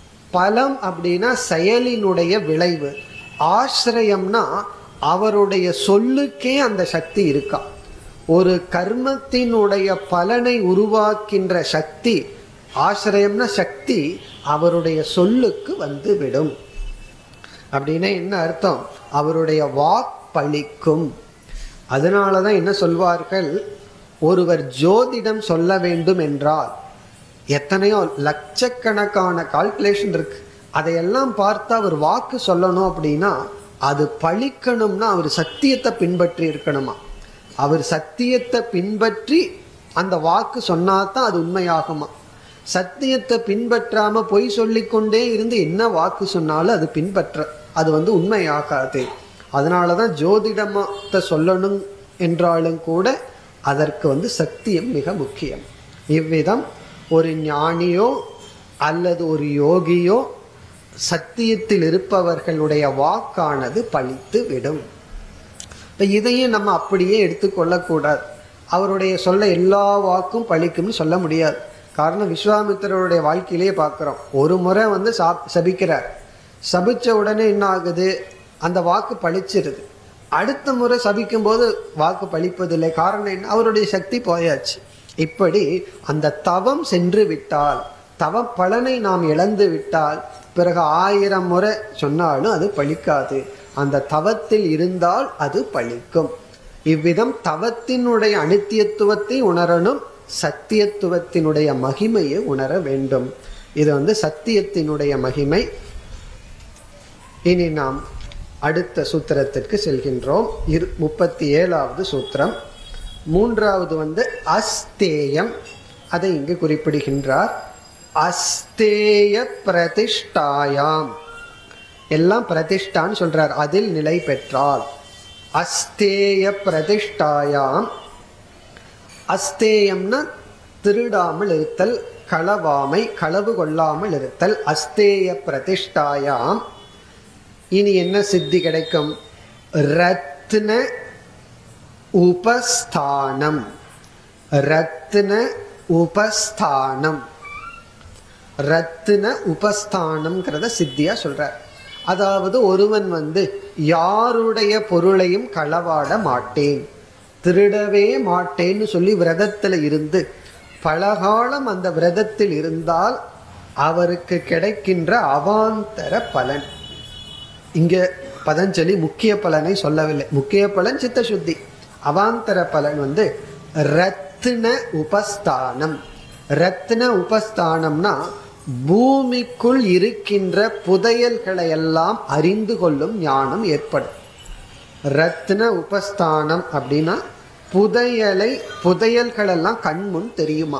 பலம் அப்படின்னா செயலினுடைய விளைவு ஆசிரயம்னா அவருடைய சொல்லுக்கே அந்த சக்தி இருக்கா ஒரு கர்மத்தினுடைய பலனை உருவாக்கின்ற சக்தி ஆசிரியம்னா சக்தி அவருடைய சொல்லுக்கு வந்து விடும் அப்படின்னா என்ன அர்த்தம் அவருடைய வாக் பழிக்கும் அதனாலதான் என்ன சொல்வார்கள் ஒருவர் ஜோதிடம் சொல்ல வேண்டும் என்றால் எத்தனையோ லட்சக்கணக்கான கால்குலேஷன் இருக்கு அதையெல்லாம் பார்த்து அவர் வாக்கு சொல்லணும் அப்படின்னா அது பழிக்கணும்னா அவர் சத்தியத்தை பின்பற்றி இருக்கணுமா அவர் சத்தியத்தை பின்பற்றி அந்த வாக்கு சொன்னாதான் அது உண்மையாகுமா சத்தியத்தை பின்பற்றாம பொய் சொல்லிக்கொண்டே இருந்து என்ன வாக்கு சொன்னாலும் அது பின்பற்ற அது வந்து உண்மையாகாது அதனாலதான் ஜோதிடத்தை சொல்லணும் என்றாலும் கூட அதற்கு வந்து சத்தியம் மிக முக்கியம் இவ்விதம் ஒரு ஞானியோ அல்லது ஒரு யோகியோ சத்தியத்தில் இருப்பவர்களுடைய வாக்கானது பழித்து விடும் இப்போ இதையும் நம்ம அப்படியே எடுத்துக்கொள்ளக்கூடாது அவருடைய சொல்ல எல்லா வாக்கும் பழிக்கும்னு சொல்ல முடியாது காரணம் விஸ்வாமித்திரருடைய வாழ்க்கையிலேயே பார்க்குறோம் ஒரு முறை வந்து சாப் சபிக்கிறார் சபிச்ச உடனே என்ன ஆகுது அந்த வாக்கு பழிச்சிருது அடுத்த முறை சபிக்கும் போது வாக்கு பழிப்பதில்லை காரணம் என்ன அவருடைய சக்தி போயாச்சு இப்படி அந்த தவம் சென்று விட்டால் தவ பலனை நாம் இழந்து விட்டால் பிறகு ஆயிரம் முறை சொன்னாலும் அது பழிக்காது அந்த தவத்தில் இருந்தால் அது பழிக்கும் இவ்விதம் தவத்தினுடைய அனித்தியத்துவத்தை உணரணும் சத்தியத்துவத்தினுடைய மகிமையை உணர வேண்டும் இது வந்து சத்தியத்தினுடைய மகிமை இனி நாம் அடுத்த சூத்திரத்திற்கு செல்கின்றோம் இரு முப்பத்தி ஏழாவது சூத்திரம் மூன்றாவது வந்து அஸ்தேயம் அதை இங்கு குறிப்பிடுகின்றார் அஸ்தேய பிரதிஷ்டாயாம் எல்லாம் பிரதிஷ்டான்னு சொல்றார் அதில் நிலை பெற்றால் அஸ்தேய பிரதிஷ்டாயாம் அஸ்தேயம்னா திருடாமல் இருத்தல் களவாமை களவு கொள்ளாமல் இருத்தல் அஸ்தேய பிரதிஷ்டாயாம் இனி என்ன சித்தி கிடைக்கும் ரத்ன உபஸ்தானம் ரத்ன உபஸ்தானம் ரத்தின உபஸ்தானம்ங்கிறத சித்தியா சொல்றார் அதாவது ஒருவன் வந்து யாருடைய பொருளையும் களவாட மாட்டேன் திருடவே மாட்டேன்னு சொல்லி விரதத்தில் இருந்து பலகாலம் அந்த விரதத்தில் இருந்தால் அவருக்கு கிடைக்கின்ற அவாந்தர பலன் இங்க பதஞ்சலி முக்கிய பலனை சொல்லவில்லை முக்கிய பலன் சித்த சுத்தி அவாந்தர பலன் வந்து ரத்தின உபஸ்தானம் ரத்தின உபஸ்தானம்னா பூமிக்குள் இருக்கின்ற புதையல்களை எல்லாம் அறிந்து கொள்ளும் ஞானம் ஏற்படும் ரத்ன உபஸ்தானம் அப்படின்னா புதையலை புதையல்கள் எல்லாம் கண்முன் தெரியுமா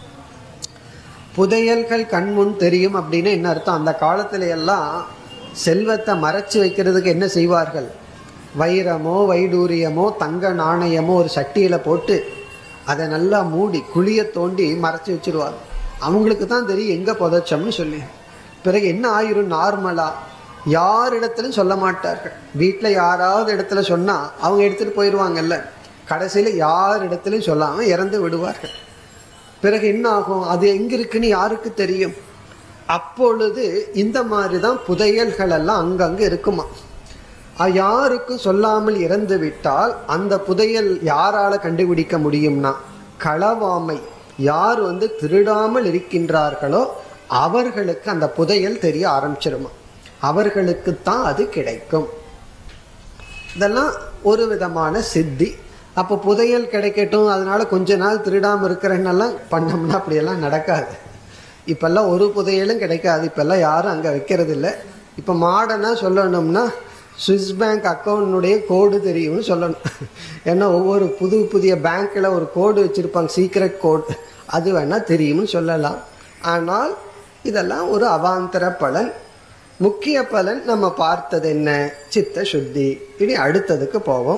புதையல்கள் கண்முன் தெரியும் அப்படின்னு என்ன அர்த்தம் அந்த காலத்துல எல்லாம் செல்வத்தை மறைச்சு வைக்கிறதுக்கு என்ன செய்வார்கள் வைரமோ வைடூரியமோ தங்க நாணயமோ ஒரு சட்டியில போட்டு அதை நல்லா மூடி குழிய தோண்டி மறைச்சு வச்சிருவாங்க அவங்களுக்கு தான் தெரியும் எங்க புதைச்சோம்னு சொல்லி பிறகு என்ன ஆயிரும் நார்மலா யார் இடத்துலையும் சொல்ல மாட்டார்கள் வீட்டில் யாராவது இடத்துல சொன்னா அவங்க எடுத்துட்டு போயிடுவாங்கல்ல கடைசியில் யார் இடத்துலையும் சொல்லாம இறந்து விடுவார்கள் பிறகு என்ன ஆகும் அது எங்க இருக்குன்னு யாருக்கு தெரியும் அப்பொழுது இந்த மாதிரி தான் புதையல்கள் எல்லாம் அங்கங்க இருக்குமா அஹ் யாருக்கும் சொல்லாமல் இறந்து விட்டால் அந்த புதையல் யாரால கண்டுபிடிக்க முடியும்னா களவாமை யார் வந்து திருடாமல் இருக்கின்றார்களோ அவர்களுக்கு அந்த புதையல் தெரிய ஆரம்பிச்சிருமா அவர்களுக்கு தான் அது கிடைக்கும் இதெல்லாம் ஒரு விதமான சித்தி அப்போ புதையல் கிடைக்கட்டும் அதனால கொஞ்ச நாள் திருடாம இருக்கிறேன்னெல்லாம் பண்ணோம்னா அப்படியெல்லாம் நடக்காது இப்பெல்லாம் ஒரு புதையலும் கிடைக்காது இப்பெல்லாம் யாரும் அங்கே வைக்கிறது இல்லை இப்போ மாடர்னாக சொல்லணும்னா சுவிஸ் பேங்க் அக்கௌண்ட்னுடைய கோடு தெரியும்னு சொல்லணும் ஏன்னா ஒவ்வொரு புது புதிய பேங்க்கில் ஒரு கோடு வச்சுருப்பாங்க சீக்ரெட் கோட் அது வேணால் தெரியும்னு சொல்லலாம் ஆனால் இதெல்லாம் ஒரு அவாந்தர பலன் முக்கிய பலன் நம்ம பார்த்தது என்ன சித்த சுத்தி இனி அடுத்ததுக்கு போவோம்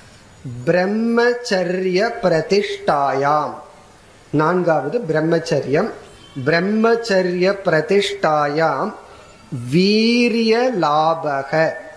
பிரம்மச்சரிய பிரதிஷ்டாயாம் நான்காவது பிரம்மச்சரியம் பிரம்மச்சரிய பிரதிஷ்டாயாம் வீரிய லாபக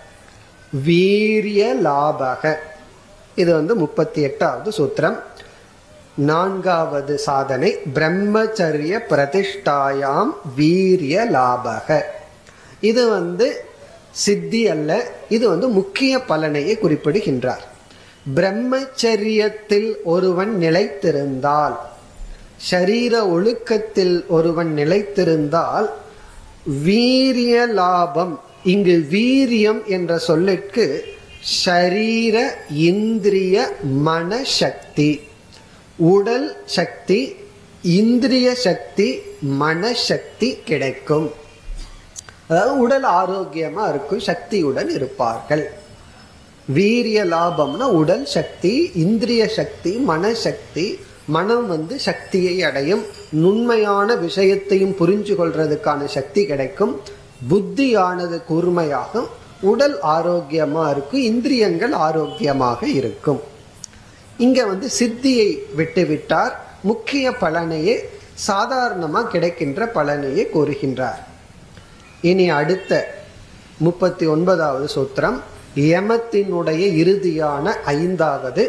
வீரிய லாபக இது வந்து முப்பத்தி எட்டாவது சூத்திரம் நான்காவது சாதனை பிரம்மச்சரிய பிரதிஷ்டாயாம் வீரிய லாபக இது வந்து சித்தி அல்ல இது வந்து முக்கிய பலனையை குறிப்பிடுகின்றார் பிரம்மச்சரியத்தில் ஒருவன் நிலைத்திருந்தால் ஷரீர ஒழுக்கத்தில் ஒருவன் நிலைத்திருந்தால் வீரிய லாபம் இங்கு வீரியம் என்ற சொல்லிற்கு ஷரீர இந்திரிய மனசக்தி உடல் சக்தி இந்திரிய சக்தி மனசக்தி கிடைக்கும் அதாவது உடல் ஆரோக்கியமா இருக்கும் சக்தியுடன் இருப்பார்கள் வீரிய லாபம்னா உடல் சக்தி இந்திரிய சக்தி மனசக்தி மனம் வந்து சக்தியை அடையும் நுண்மையான விஷயத்தையும் புரிஞ்சு கொள்றதுக்கான சக்தி கிடைக்கும் புத்தியானது கூர்மையாகும் உடல் ஆரோக்கியமா இருக்கும் இந்திரியங்கள் ஆரோக்கியமாக இருக்கும் இங்க வந்து சித்தியை விட்டுவிட்டார் முக்கிய பலனையே சாதாரணமா கிடைக்கின்ற பலனையே கூறுகின்றார் இனி அடுத்த முப்பத்தி ஒன்பதாவது சூத்திரம் யமத்தினுடைய இறுதியான ஐந்தாவது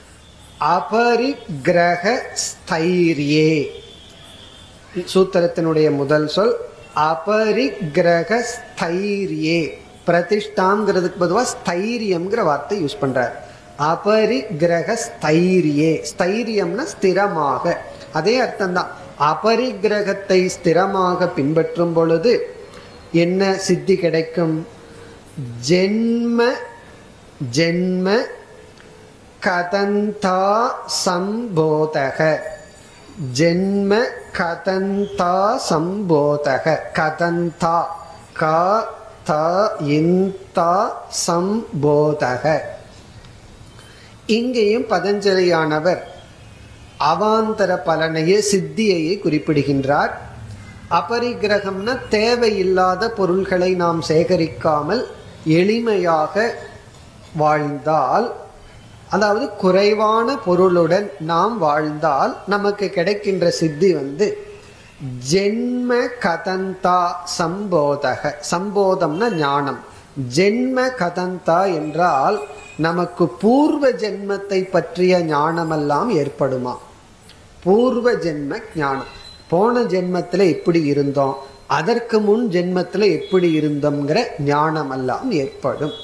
அபரிக்கிரக ஸ்தைரியே சூத்திரத்தினுடைய முதல் சொல் அபரிக்கிரக ஸ்தைரியே பிரதிஷ்டாங்கிறதுக்கு பொதுவாக ஸ்தைரியம்ங்கிற வார்த்தை யூஸ் பண்றார் அபரிக்கிரக ஸ்தைரியே ஸ்தைரியம்னா ஸ்திரமாக அதே அர்த்தம்தான் அபரிக்கிரகத்தை ஸ்திரமாக பின்பற்றும் பொழுது என்ன சித்தி கிடைக்கும் ஜென்ம ஜென்ம கதந்தா சம்போதக ஜென்ம கதந்தா சம்போதக கதந்தா க த இந்தா சம்போதக இங்கேயும் பதஞ்சலியானவர் அவாந்தர பலனையே சித்தியையே குறிப்பிடுகின்றார் அபரிக்கிரகம்னா தேவையில்லாத பொருள்களை நாம் சேகரிக்காமல் எளிமையாக வாழ்ந்தால் அதாவது குறைவான பொருளுடன் நாம் வாழ்ந்தால் நமக்கு கிடைக்கின்ற சித்தி வந்து ஜென்ம கதந்தா சம்போதக சம்போதம்னா ஞானம் ஜென்ம கதந்தா என்றால் நமக்கு பூர்வ ஜென்மத்தை பற்றிய ஞானமெல்லாம் ஏற்படுமா பூர்வ ஜென்ம ஞானம் போன ஜென்மத்தில் எப்படி இருந்தோம் அதற்கு முன் ஜென்மத்தில் எப்படி இருந்தோம்ங்கிற ஞானம் எல்லாம் ஏற்படும்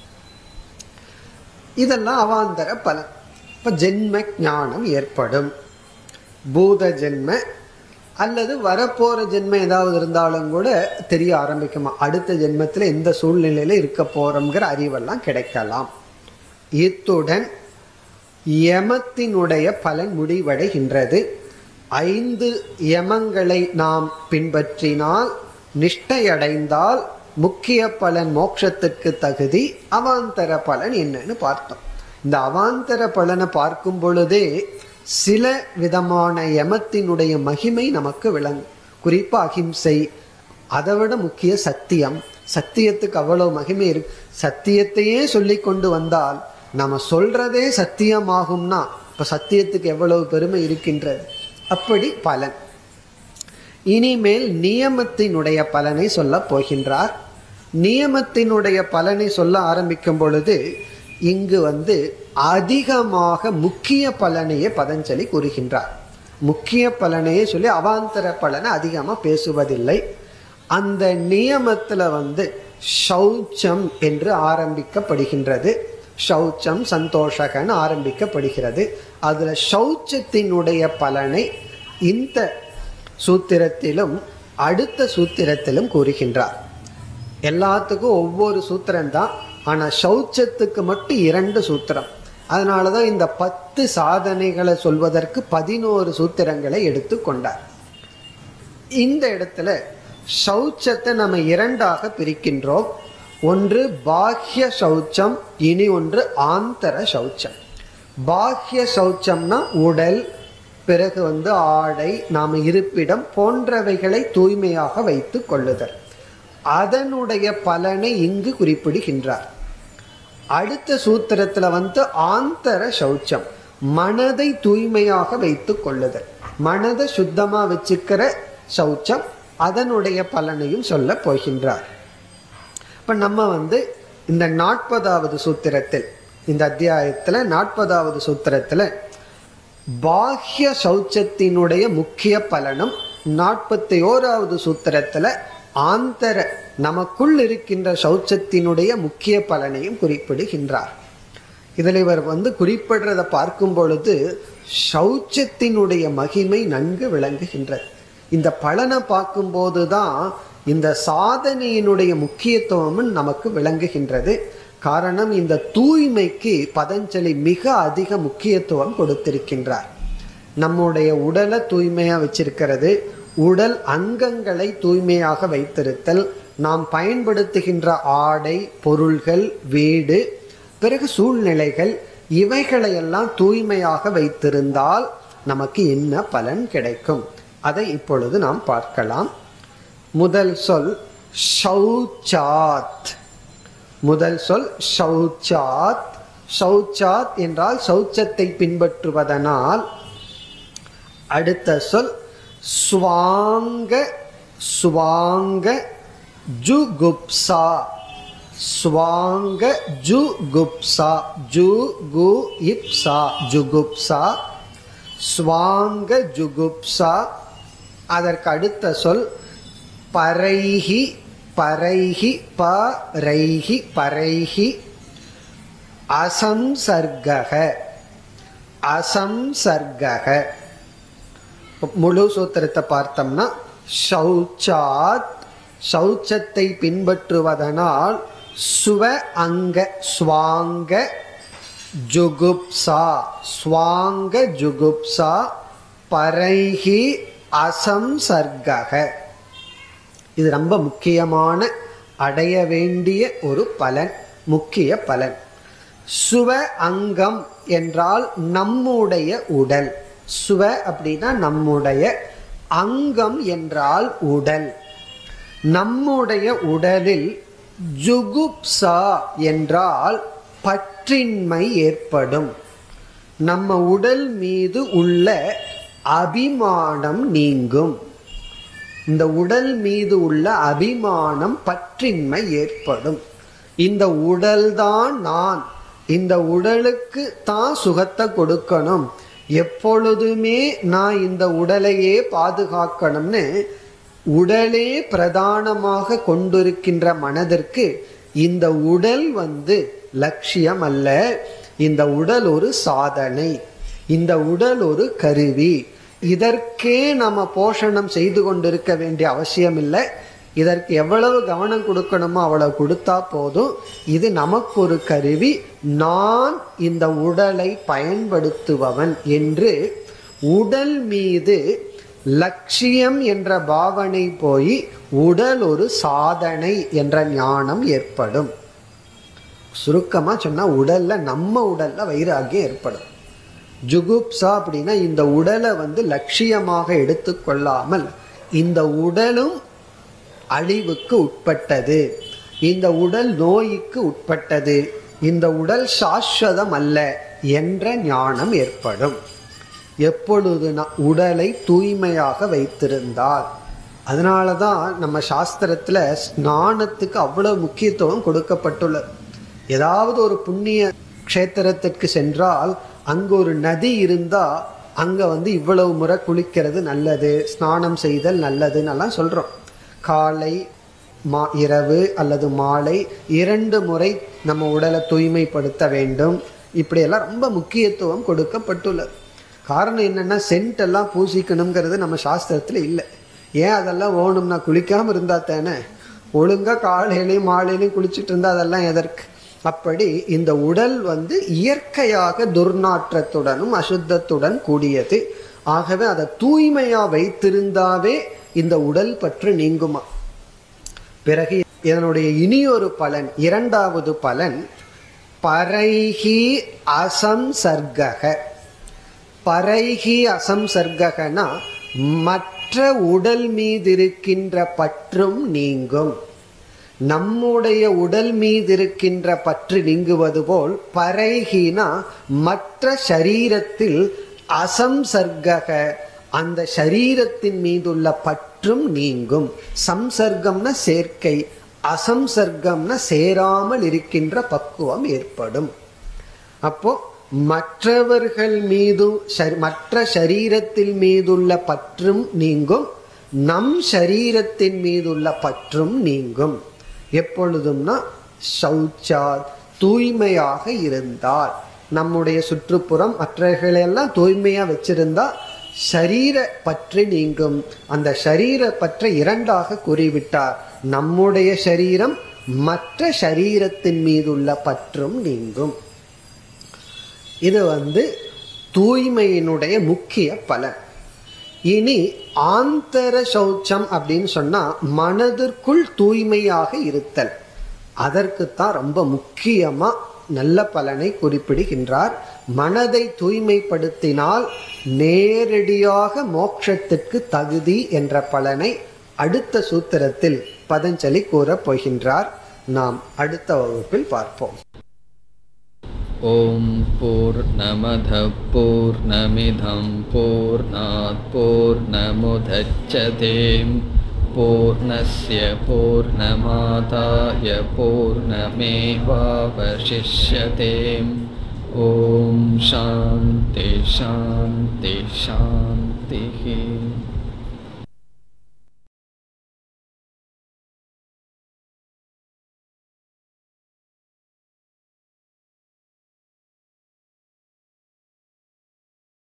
இதெல்லாம் அவாந்தர பலன் இப்ப ஜென்ம ஞானம் ஏற்படும் பூத ஜென்ம அல்லது வரப்போற ஜென்மம் ஏதாவது இருந்தாலும் கூட தெரிய ஆரம்பிக்குமா அடுத்த ஜென்மத்தில் எந்த சூழ்நிலையில இருக்க போறோம்ங்கிற அறிவெல்லாம் கிடைக்கலாம் இத்துடன் யமத்தினுடைய பலன் முடிவடைகின்றது ஐந்து யமங்களை நாம் பின்பற்றினால் நிஷ்டையடைந்தால் முக்கிய பலன் மோட்சத்திற்கு தகுதி அவாந்தர பலன் என்னன்னு பார்த்தோம் இந்த அவாந்தர பலனை பார்க்கும் பொழுதே சில விதமான யமத்தினுடைய மகிமை நமக்கு விளங்கும் குறிப்பா அகிம்சை அதை விட முக்கிய சத்தியம் சத்தியத்துக்கு அவ்வளவு மகிமை இருக்கு சத்தியத்தையே சொல்லி கொண்டு வந்தால் நம்ம சொல்றதே சத்தியமாகும்னா இப்ப சத்தியத்துக்கு எவ்வளவு பெருமை இருக்கின்றது அப்படி பலன் இனிமேல் நியமத்தினுடைய பலனை சொல்ல போகின்றார் நியமத்தினுடைய பலனை சொல்ல ஆரம்பிக்கும் பொழுது இங்கு வந்து அதிகமாக முக்கிய பலனையே பதஞ்சலி கூறுகின்றார் முக்கிய பலனையே சொல்லி அவாந்தர பலனை அதிகமாக பேசுவதில்லை அந்த நியமத்துல வந்து சௌச்சம் என்று ஆரம்பிக்கப்படுகின்றது சௌச்சம் சந்தோஷகன் ஆரம்பிக்கப்படுகிறது அதுல சௌச்சத்தினுடைய பலனை இந்த சூத்திரத்திலும் அடுத்த சூத்திரத்திலும் கூறுகின்றார் எல்லாத்துக்கும் ஒவ்வொரு சூத்திரம் தான் ஆனா சௌச்சத்துக்கு மட்டும் இரண்டு சூத்திரம் அதனாலதான் இந்த பத்து சாதனைகளை சொல்வதற்கு பதினோரு சூத்திரங்களை எடுத்து கொண்டார் இந்த இடத்துல சௌச்சத்தை நம்ம இரண்டாக பிரிக்கின்றோம் ஒன்று பாஹ்ய சௌச்சம் இனி ஒன்று ஆந்தர சௌச்சம் பாஹ்ய சௌச்சம்னா உடல் பிறகு வந்து ஆடை நாம இருப்பிடம் போன்றவைகளை தூய்மையாக வைத்து கொள்ளுதல் அதனுடைய பலனை இங்கு குறிப்பிடுகின்றார் அடுத்த சூத்திரத்துல வந்து ஆந்தர சௌச்சம் மனதை தூய்மையாக வைத்துக் கொள்ளுதல் மனதை சுத்தமா வச்சுக்கிற சௌச்சம் அதனுடைய பலனையும் சொல்ல போகின்றார் இப்ப நம்ம வந்து இந்த நாற்பதாவது சூத்திரத்தில் இந்த அத்தியாயத்துல நாற்பதாவது சூத்திரத்துல பாஹ்ய சௌச்சத்தினுடைய முக்கிய பலனும் நாற்பத்தி ஓராவது சூத்திரத்துல ஆந்தர நமக்குள் இருக்கின்ற சௌச்சத்தினுடைய முக்கிய பலனையும் குறிப்பிடுகின்றார் இதில் இவர் வந்து குறிப்பிடுறத பார்க்கும் பொழுது சௌச்சத்தினுடைய மகிமை நன்கு விளங்குகின்றது இந்த பலனை பார்க்கும்போது தான் இந்த சாதனையினுடைய முக்கியத்துவமும் நமக்கு விளங்குகின்றது காரணம் இந்த தூய்மைக்கு பதஞ்சலி மிக அதிக முக்கியத்துவம் கொடுத்திருக்கின்றார் நம்முடைய உடலை தூய்மையா வச்சிருக்கிறது உடல் அங்கங்களை தூய்மையாக வைத்திருத்தல் நாம் பயன்படுத்துகின்ற ஆடை பொருள்கள் வீடு பிறகு சூழ்நிலைகள் இவைகளையெல்லாம் தூய்மையாக வைத்திருந்தால் நமக்கு என்ன பலன் கிடைக்கும் அதை இப்பொழுது நாம் பார்க்கலாம் முதல் சொல் ஷௌச்சாத் முதல் சொல் ஷௌச்சாத் ஷௌச்சாத் என்றால் சௌச்சத்தை பின்பற்றுவதனால் அடுத்த சொல் ஸ்வாங்க ஸ்வாங்க ஜுகுப்சா ஸ்வாங்க ஜுகுப்சா ஜு கு இப்சா ஜுகுப்சா ஸ்வாங்க ஜுகுப்சா அதற்கு அடுத்த சொல் பரைஹி பரைஹி பரைஹி பரைஹி அசம்சர்கக அசம்சர்கக முழு சூத்திரத்தை பார்த்தோம்னா ஷௌச்சாத் சௌச்சத்தை பின்பற்றுவதனால் சுவ அங்க ஸ்வாங்க ஜுகுப்சா ஸ்வாங்க ஜுகுப்சா பரைஹி அசம்சர்கக இது ரொம்ப முக்கியமான அடைய வேண்டிய ஒரு பலன் முக்கிய பலன் சுவ அங்கம் என்றால் நம்முடைய உடல் சுவ அப்படின்னா நம்முடைய அங்கம் என்றால் உடல் நம்முடைய உடலில் ஜுகுப்சா என்றால் பற்றின்மை ஏற்படும் நம்ம உடல் மீது உள்ள அபிமானம் நீங்கும் இந்த உடல் மீது உள்ள அபிமானம் பற்றின்மை ஏற்படும் இந்த உடல்தான் நான் இந்த உடலுக்கு தான் சுகத்தை கொடுக்கணும் எப்பொழுதுமே நான் இந்த உடலையே பாதுகாக்கணும்னு உடலே பிரதானமாக கொண்டிருக்கின்ற மனதிற்கு இந்த உடல் வந்து லட்சியம் அல்ல இந்த உடல் ஒரு சாதனை இந்த உடல் ஒரு கருவி இதற்கே நம்ம போஷணம் செய்து கொண்டிருக்க வேண்டிய அவசியம் இல்லை இதற்கு எவ்வளவு கவனம் கொடுக்கணுமோ அவ்வளவு கொடுத்தா போதும் இது நமக்கு ஒரு கருவி நான் இந்த உடலை பயன்படுத்துபவன் என்று உடல் மீது லட்சியம் என்ற பாவனை போய் உடல் ஒரு சாதனை என்ற ஞானம் ஏற்படும் சுருக்கமா சொன்னா உடல்ல நம்ம உடல்ல வைராகியம் ஏற்படும் ஜுகுப்சா அப்படின்னா இந்த உடலை வந்து லட்சியமாக எடுத்துக்கொள்ளாமல் இந்த உடலும் அழிவுக்கு உட்பட்டது இந்த உடல் நோய்க்கு உட்பட்டது இந்த உடல் சாஸ்வதம் அல்ல என்ற ஞானம் ஏற்படும் எப்பொழுது உடலை தூய்மையாக வைத்திருந்தால் அதனால தான் நம்ம சாஸ்திரத்தில் ஸ்நானத்துக்கு அவ்வளவு முக்கியத்துவம் கொடுக்கப்பட்டுள்ளது ஏதாவது ஒரு புண்ணிய க்ஷேத்திரத்திற்கு சென்றால் அங்கு ஒரு நதி இருந்தா அங்க வந்து இவ்வளவு முறை குளிக்கிறது நல்லது ஸ்நானம் செய்தல் நல்லதுன்னெல்லாம் சொல்றோம் காலை மா இரவு அல்லது மாலை இரண்டு முறை நம்ம உடலை தூய்மைப்படுத்த வேண்டும் இப்படியெல்லாம் ரொம்ப முக்கியத்துவம் கொடுக்கப்பட்டுள்ளது காரணம் என்னன்னா சென்ட் எல்லாம் பூசிக்கணுங்கிறது நம்ம சாஸ்திரத்துல இல்லை ஏன் அதெல்லாம் ஓணும்னா குளிக்காம இருந்தா தானே ஒழுங்கா காலையிலையும் மாலையிலையும் குளிச்சுட்டு இருந்தா அதெல்லாம் எதற்கு அப்படி இந்த உடல் வந்து இயற்கையாக துர்நாற்றத்துடனும் அசுத்தத்துடன் கூடியது ஆகவே அதை தூய்மையா வைத்திருந்தாவே இந்த உடல் பற்று நீங்குமா பிறகு இதனுடைய இனியொரு பலன் இரண்டாவது பலன் பரைகி அசம்சர்கக பரைகி அசம்சர்ககனா மற்ற உடல் மீது இருக்கின்ற பற்றும் நீங்கும் நம்முடைய உடல் மீது இருக்கின்ற பற்று நீங்குவது போல் பரைகினா மற்ற சரீரத்தில் அசம்சர்கக அந்த சரீரத்தின் மீதுள்ள பற்றும் நீங்கும் சம்சர்க்கம்னா சேர்க்கை அசம்சர்க்கம்னா சேராமல் இருக்கின்ற பக்குவம் ஏற்படும் அப்போ மற்றவர்கள் மீது மற்ற சரீரத்தில் மீதுள்ள பற்றும் நீங்கும் நம் சரீரத்தின் மீதுள்ள பற்றும் நீங்கும் எப்பொழுதும்னா சௌச்சா தூய்மையாக இருந்தால் நம்முடைய சுற்றுப்புறம் மற்றவர்களெல்லாம் தூய்மையா வச்சிருந்தா சரீர பற்று நீங்கும் அந்த சரீர பற்றை இரண்டாக கூறிவிட்டார் நம்முடைய சரீரம் மற்ற சரீரத்தின் மீதுள்ள பற்றும் நீங்கும் இது வந்து தூய்மையினுடைய முக்கிய பலன் இனி ஆந்தர சௌச்சம் அப்படின்னு சொன்னா மனதிற்குள் தூய்மையாக இருத்தல் அதற்குத்தான் ரொம்ப முக்கியமா நல்ல பலனை குறிப்பிடுகின்றார் மனதை தூய்மைப்படுத்தினால் நேரடியாக மோட்சத்திற்கு தகுதி என்ற பலனை அடுத்த சூத்திரத்தில் பதஞ்சலி கூறப் போகின்றார் நாம் அடுத்த வகுப்பில் பார்ப்போம் ॐ पूर्णमधः पूर्णमिधं पूर्णात् पूर्णमुदच्छते पूर्णस्य पूर्णमादाय पूर्णमेवावशिष्यते ॐ शान्ति शान्ति शान्तिः